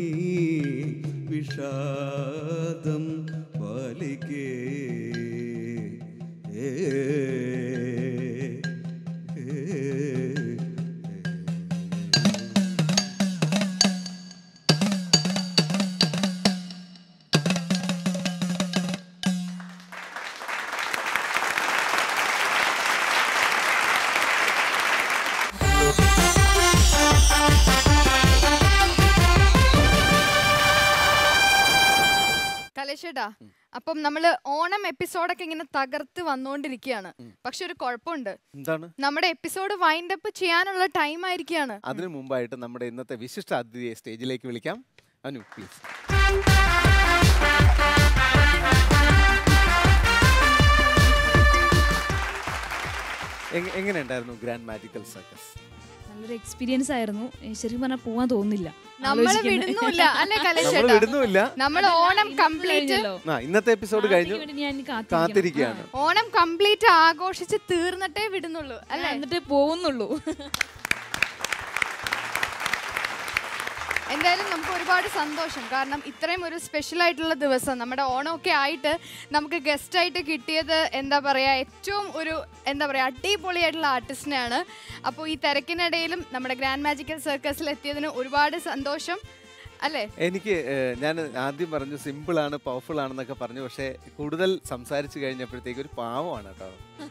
വിഷാദം ബാലികേ ഏ
കലേഷേട്ടാ അപ്പം നമ്മള് ഓണം എപ്പിസോഡൊക്കെ ഇങ്ങനെ തകർത്ത് വന്നുകൊണ്ടിരിക്കുകയാണ് പക്ഷെ ഒരു കുഴപ്പമുണ്ട്
എന്താണ്
നമ്മുടെ എപ്പിസോഡ് വൈൻഡ് അപ്പ് ചെയ്യാനുള്ള ടൈം ആയിരിക്കുകയാണ്
അതിനു മുമ്പായിട്ട് നമ്മുടെ ഇന്നത്തെ വിശിഷ്ട അതിഥിയെ സ്റ്റേജിലേക്ക് വിളിക്കാം അനു പ്ലീസ് എങ്ങനെ ഉണ്ടായിരുന്നു ഗ്രാൻഡ് മാജിക്കൽ സർക്കസ്
നല്ലൊരു എക്സ്പീരിയൻസ് ആയിരുന്നു ഏ, ശരിക്കും പറഞ്ഞാൽ പോവാൻ തോന്നുന്നില്ല
നമ്മള്
ആലോചിക്കുന്നെ.
വിടുന്നുമില്ല അല്ലേ
നമ്മൾ
കലേഷേട്ടാ
വിടുന്നുമില്ല
നമ്മൾ ഓണം കംപ്ലീറ്റ്
കഴിഞ്ഞല്ലോ.
ആ ഇന്നത്തെ എപ്പിസോഡ് കഴിഞ്ഞു
വേണ്ടി ഞാൻ കാത്തിരിക്കണം.
കാത്തിരിക്കുകയാണ്
ഓണം കംപ്ലീറ്റ് ആഘോഷിച്ച് തീർന്നിട്ടേ വിടുന്നുള്ളൂ
ആ,
അല്ലേ
എന്നിട്ടേ പോകുന്നുള്ളൂ
എന്തായാലും നമുക്ക് ഒരുപാട് സന്തോഷം കാരണം ഇത്രയും ഒരു സ്പെഷ്യൽ ആയിട്ടുള്ള ദിവസം നമ്മുടെ ഓണമൊക്കെ ആയിട്ട് നമുക്ക് ഗസ്റ്റ് ആയിട്ട് കിട്ടിയത് എന്താ പറയുക ഏറ്റവും ഒരു എന്താ പറയുക അടിപൊളിയായിട്ടുള്ള ആർട്ടിസ്റ്റിനെയാണ് അപ്പോൾ ഈ തിരക്കിനിടയിലും നമ്മുടെ ഗ്രാൻഡ് മാജിക്കൽ സർക്കസിൽ എത്തിയതിന് ഒരുപാട് സന്തോഷം അല്ലേ
എനിക്ക് ഏഹ്, ഞാൻ ആദ്യം പറഞ്ഞു സിമ്പിൾ ആണ് പവർഫുൾ ആണെന്നൊക്കെ പറഞ്ഞു പക്ഷേ കൂടുതൽ സംസാരിച്ചു കഴിഞ്ഞപ്പോഴത്തേക്ക് ഒരു പാവമാണ് കേട്ടോ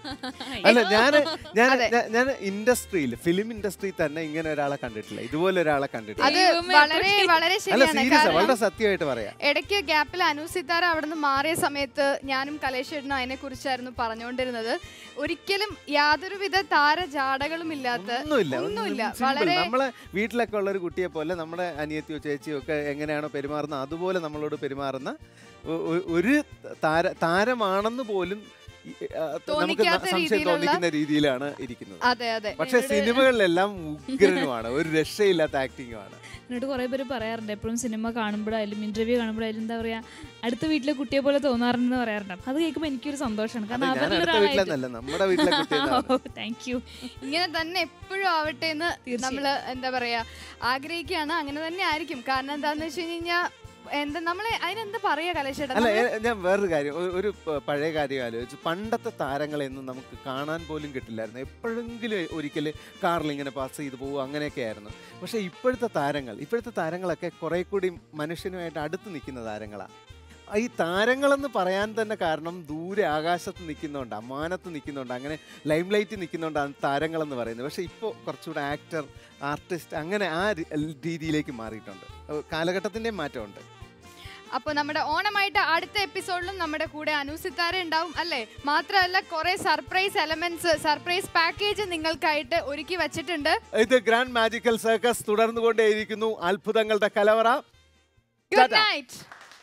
അല്ല ഞാൻ ഞാൻ
അതെ.
ഞാൻ ഇൻഡസ്ട്രിയിൽ ഫിലിം ഇൻഡസ്ട്രിയിൽ തന്നെ ഇങ്ങനെ ഒരാളെ കണ്ടിട്ടില്ല ഇതുപോലെ ഒരാളെ കണ്ടിട്ടില്ല
അത്
ദൈവമേ,
വളരെ വളരെ
അല്ല
ശരിയാണ്
സീരിയസ്
കാരണം
വളരെ സത്യമായിട്ട് പറയാം
ഇടയ്ക്ക് ഗ്യാപ്പിൽ അനുസിത്താര അവിടെ നിന്ന് മാറിയ സമയത്ത് ഞാനും കലേഷേട്ടനും അതിനെ കുറിച്ചായിരുന്നു പറഞ്ഞുകൊണ്ടിരുന്നത് ഒരിക്കലും യാതൊരുവിധ താരജാടകളും ഇല്ലാത്ത
ഒന്നുമില്ല
ഒന്നുമില്ല
സിമ്പിൾ
വളരെ
നമ്മളെ വീട്ടിലൊക്കെ ഉള്ള ഒരു കുട്ടിയെ പോലെ നമ്മുടെ അനിയത്തിയോ ചേച്ചിയോ ഒക്കെ എങ്ങനെയാണോ പെരുമാറുന്നത് അതുപോലെ നമ്മളോട് പെരുമാറുന്ന ഒ- ഒ- ഒരു താര താരമാണെന്ന് പോലും ഈ, ആ, നമുക്ക്
തോന്നിക്കാത്ത
സംശയം
രീതിയിലുള്ള-
തോന്നിക്കുന്ന രീതിയിലാണ് ഇരിക്കുന്നത്
അതെ അതെ
പക്ഷെ സിനിമകളിലെല്ലാം ഉഗ്രനുമാണ് ഒരു രക്ഷയില്ലാത്ത ആക്ടിങ്ങുമാണ്
എന്നിട്ട് കുറേ പേര് പറയാറുണ്ട് എപ്പോഴും സിനിമ കാണുമ്പോഴായാലും ഇന്റർവ്യൂ കാണുമ്പോഴായാലും എന്താ പറയാ അടുത്ത വീട്ടിലെ കുട്ടിയെ പോലെ തോന്നാറുണ്ടെന്ന് പറയാറുണ്ട് അപ്പൊ അത് കേൾക്കുമ്പോൾ എനിക്കൊരു സന്തോഷമാണ്
അത്
കാരണം
ഞാൻ
അവരിൽ
അടുത്ത വീട്ടിലെന്നല്ല നമ്മുടെ വീട്ടിലെ കുട്ടിയെന്നാണ്
താങ്ക് യു
ഇങ്ങനെ തന്നെ എപ്പോഴും ആവട്ടെ എന്ന്
തീർച്ചയായും.
നമ്മള് എന്താ പറയാ ആഗ്രഹിക്കുകയാണ് അങ്ങനെ തന്നെ ആയിരിക്കും കാരണം എന്താന്ന് വെച്ച് കഴിഞ്ഞാൽ എന്താ നമ്മളെ അതിനെന്താ പറയാ കലേഷേട്ടാ
അല്ല
നമ്മള്
ഏ, ഞാൻ വേറൊരു കാര്യം ഒ- ഒരു പ- പഴയ കാര്യം ആലോചിച്ചു പണ്ടത്തെ താരങ്ങളെയൊന്നും നമുക്ക് കാണാൻ പോലും കിട്ടില്ലായിരുന്നു എപ്പോഴെങ്കിലും ഒരിക്കൽ കാറിൽ ഇങ്ങനെ പാസ് ചെയ്ത് പോകുക അങ്ങനെയൊക്കെ ആയിരുന്നു പക്ഷേ ഇപ്പോഴത്തെ താരങ്ങൾ ഇപ്പോഴത്തെ താരങ്ങളൊക്കെ കുറെ കൂടി മനുഷ്യനുമായിട്ട് അടുത്ത് നിൽക്കുന്ന താരങ്ങളാണ് ഈ താരങ്ങളെന്ന് പറയാൻ തന്നെ കാരണം ദൂരെ ആകാശത്ത് നിൽക്കുന്നുണ്ട് അമ്മാനത്ത് നിൽക്കുന്നുണ്ട് അങ്ങനെ ലൈം ലൈറ്റ് നിൽക്കുന്നുണ്ടാണ് താരങ്ങളെന്ന് പറയുന്നത് പക്ഷേ ഇപ്പോൾ കുറച്ചുകൂടെ ആക്ടർ ആർട്ടിസ്റ്റ് അങ്ങനെ ആ രി- രീതിയിലേക്ക് മാറിയിട്ടുണ്ട് ഏഹ് കാലഘട്ടത്തിൻ്റെ മാറ്റമുണ്ട്
അപ്പൊ നമ്മുടെ ഓണമായിട്ട് അടുത്ത എപ്പിസോഡിലും നമ്മുടെ കൂടെ അനുസിത്താര ഉണ്ടാവും അല്ലേ മാത്രമല്ല കുറെ സർപ്രൈസ് എലമെന്റ്സ് സർപ്രൈസ് പാക്കേജ് നിങ്ങൾക്കായിട്ട് ഒരുക്കി വെച്ചിട്ടുണ്ട്
ഇത് ഗ്രാൻഡ് മാജിക്കൽ സർക്കസ് തുടർന്നുകൊണ്ടേയിരിക്കുന്നു അത്ഭുതങ്ങളുടെ കലവറ
ഗുഡ്
ടാറ്റാ.
നൈറ്റ്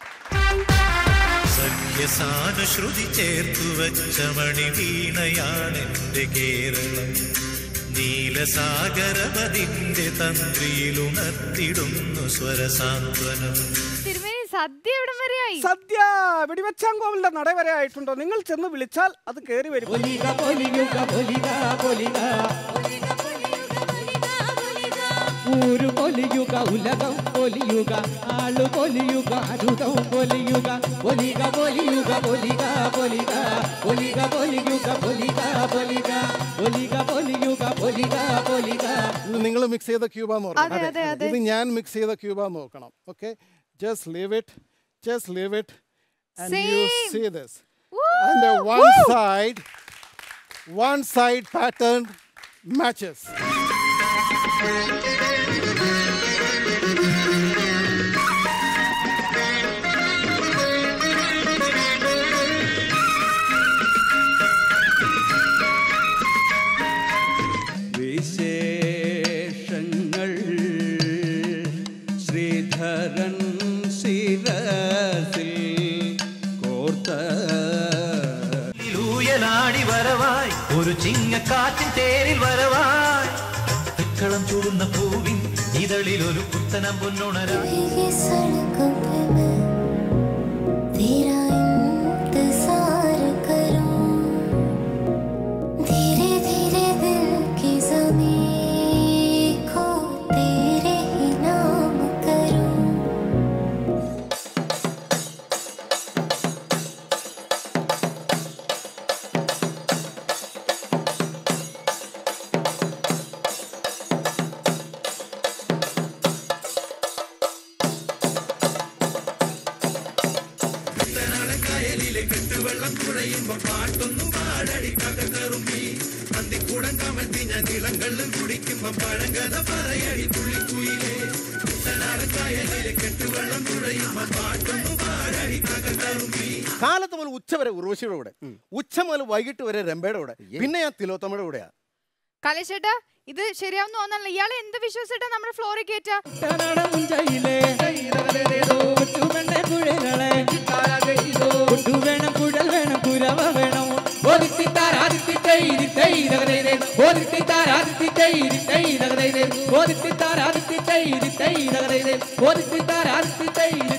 സഖ്യസാനുശ്രുതി ചേർത്തു വച്ച മണിവീണയാണെന്റെ കേരളം നീലസാഗരമതിന്റെ തന്ത്രിയിലുണർത്തിടുന്നു സ്വരസാന്ത്വനം
തിരുമേനി സദ്യ എവിടം വരെയായി
സദ്യ വെടിവെച്ചാങ്കോവിലിന്റെ നട വരെ ആയിട്ടുണ്ടോ നിങ്ങൾ ചെന്ന് വിളിച്ചാൽ അത് കേറി വരും
ഊരു പൊലിയുക ഉലകം പൊലിയുക ആളു പൊലിയുക അരുതം പൊലിയുക പൊലിക പൊലിയുക പൊലിക പൊലിക പൊലിക പൊലിയുക പൊലിക പൊലിക പൊലിക പൊലിയുക പൊലിക പൊലിക
ഇത് നിങ്ങൾ മിക്സ് ചെയ്ത ക്യൂബാന്ന്
അതെ, അതെ, അതെ.
ഇത് ഞാൻ മിക്സ് ചെയ്ത ക്യൂബാന്ന് നോക്കണം okay just leave it just leave it and you
Same.
See this and one side one side pattern matches
വിശേഷങ്ങൾ ശ്രീധരൻ ശിരസിൽ കോർത്ത
ൂയലാടി വരവായി ഒരു ചിങ്ങക്കാറ്റിൻ തേരിൽ വരവായി തെക്കളം ചൂടുന്ന പൂവിൻ ഇതളിൽ ഒരു പുത്തനം പൊന്നുണരാ
तेरा इंतजार करूं धीरे धीरे दिल की जमीन को तेरे ही नाम करूं
കെട്ടുവെള്ളം കുഴയുമ്പോ പാട്ടൊന്നും പാടടി കകറുമ്പി അന്തിക്കൂടം കമഴ്ത്തി ഞാൻ ഇളങ്കള്ളും കുടിക്കുമ്പോ പഴങ്കഥ പറയടി പുള്ളിക്കുയിലേ കുട്ടനാടക്കായലിലെ കെട്ടുവെള്ളം കുഴയുമ്പോ പാട്ടൊന്നും പാടടി കകറുമ്പി
കാലത്ത് മുതൽ ഉച്ച വരെ ഉർവശിയുടെ കൂടെ ഉച്ച മുതൽ വൈകിട്ട് വരെ രമ്പയുടെ കൂടെ പിന്നെ ഞാൻ തിലോത്തമ്മയുടെ കൂടെയാ
കലേശേട്ടാ ഇത് ശരിയാവുന്ന തോന്നല്ല ഇയാളെ എന്ത് വിശ്വസിച്ചിട്ടാ നമ്മുടെ ഫ്ലോറിൽ കയറ്റാ
മുഞ്ചയിലെ കൊച്ചുപെണ്ണെ കുഴകളെ കൊട്ടു വേണം കുഴൽ വേണം കുരവ വേണം ഓദിത്തി താരാദിത്തി തൈരി തൈരകരേ ഓദിത്തി താരാദിത്തി തൈരി തൈരകരേ ഓദിത്തി താരാദിത്തി തൈരി തൈരകരേ ഓദിത്തി താരാദിത്തി തൈരി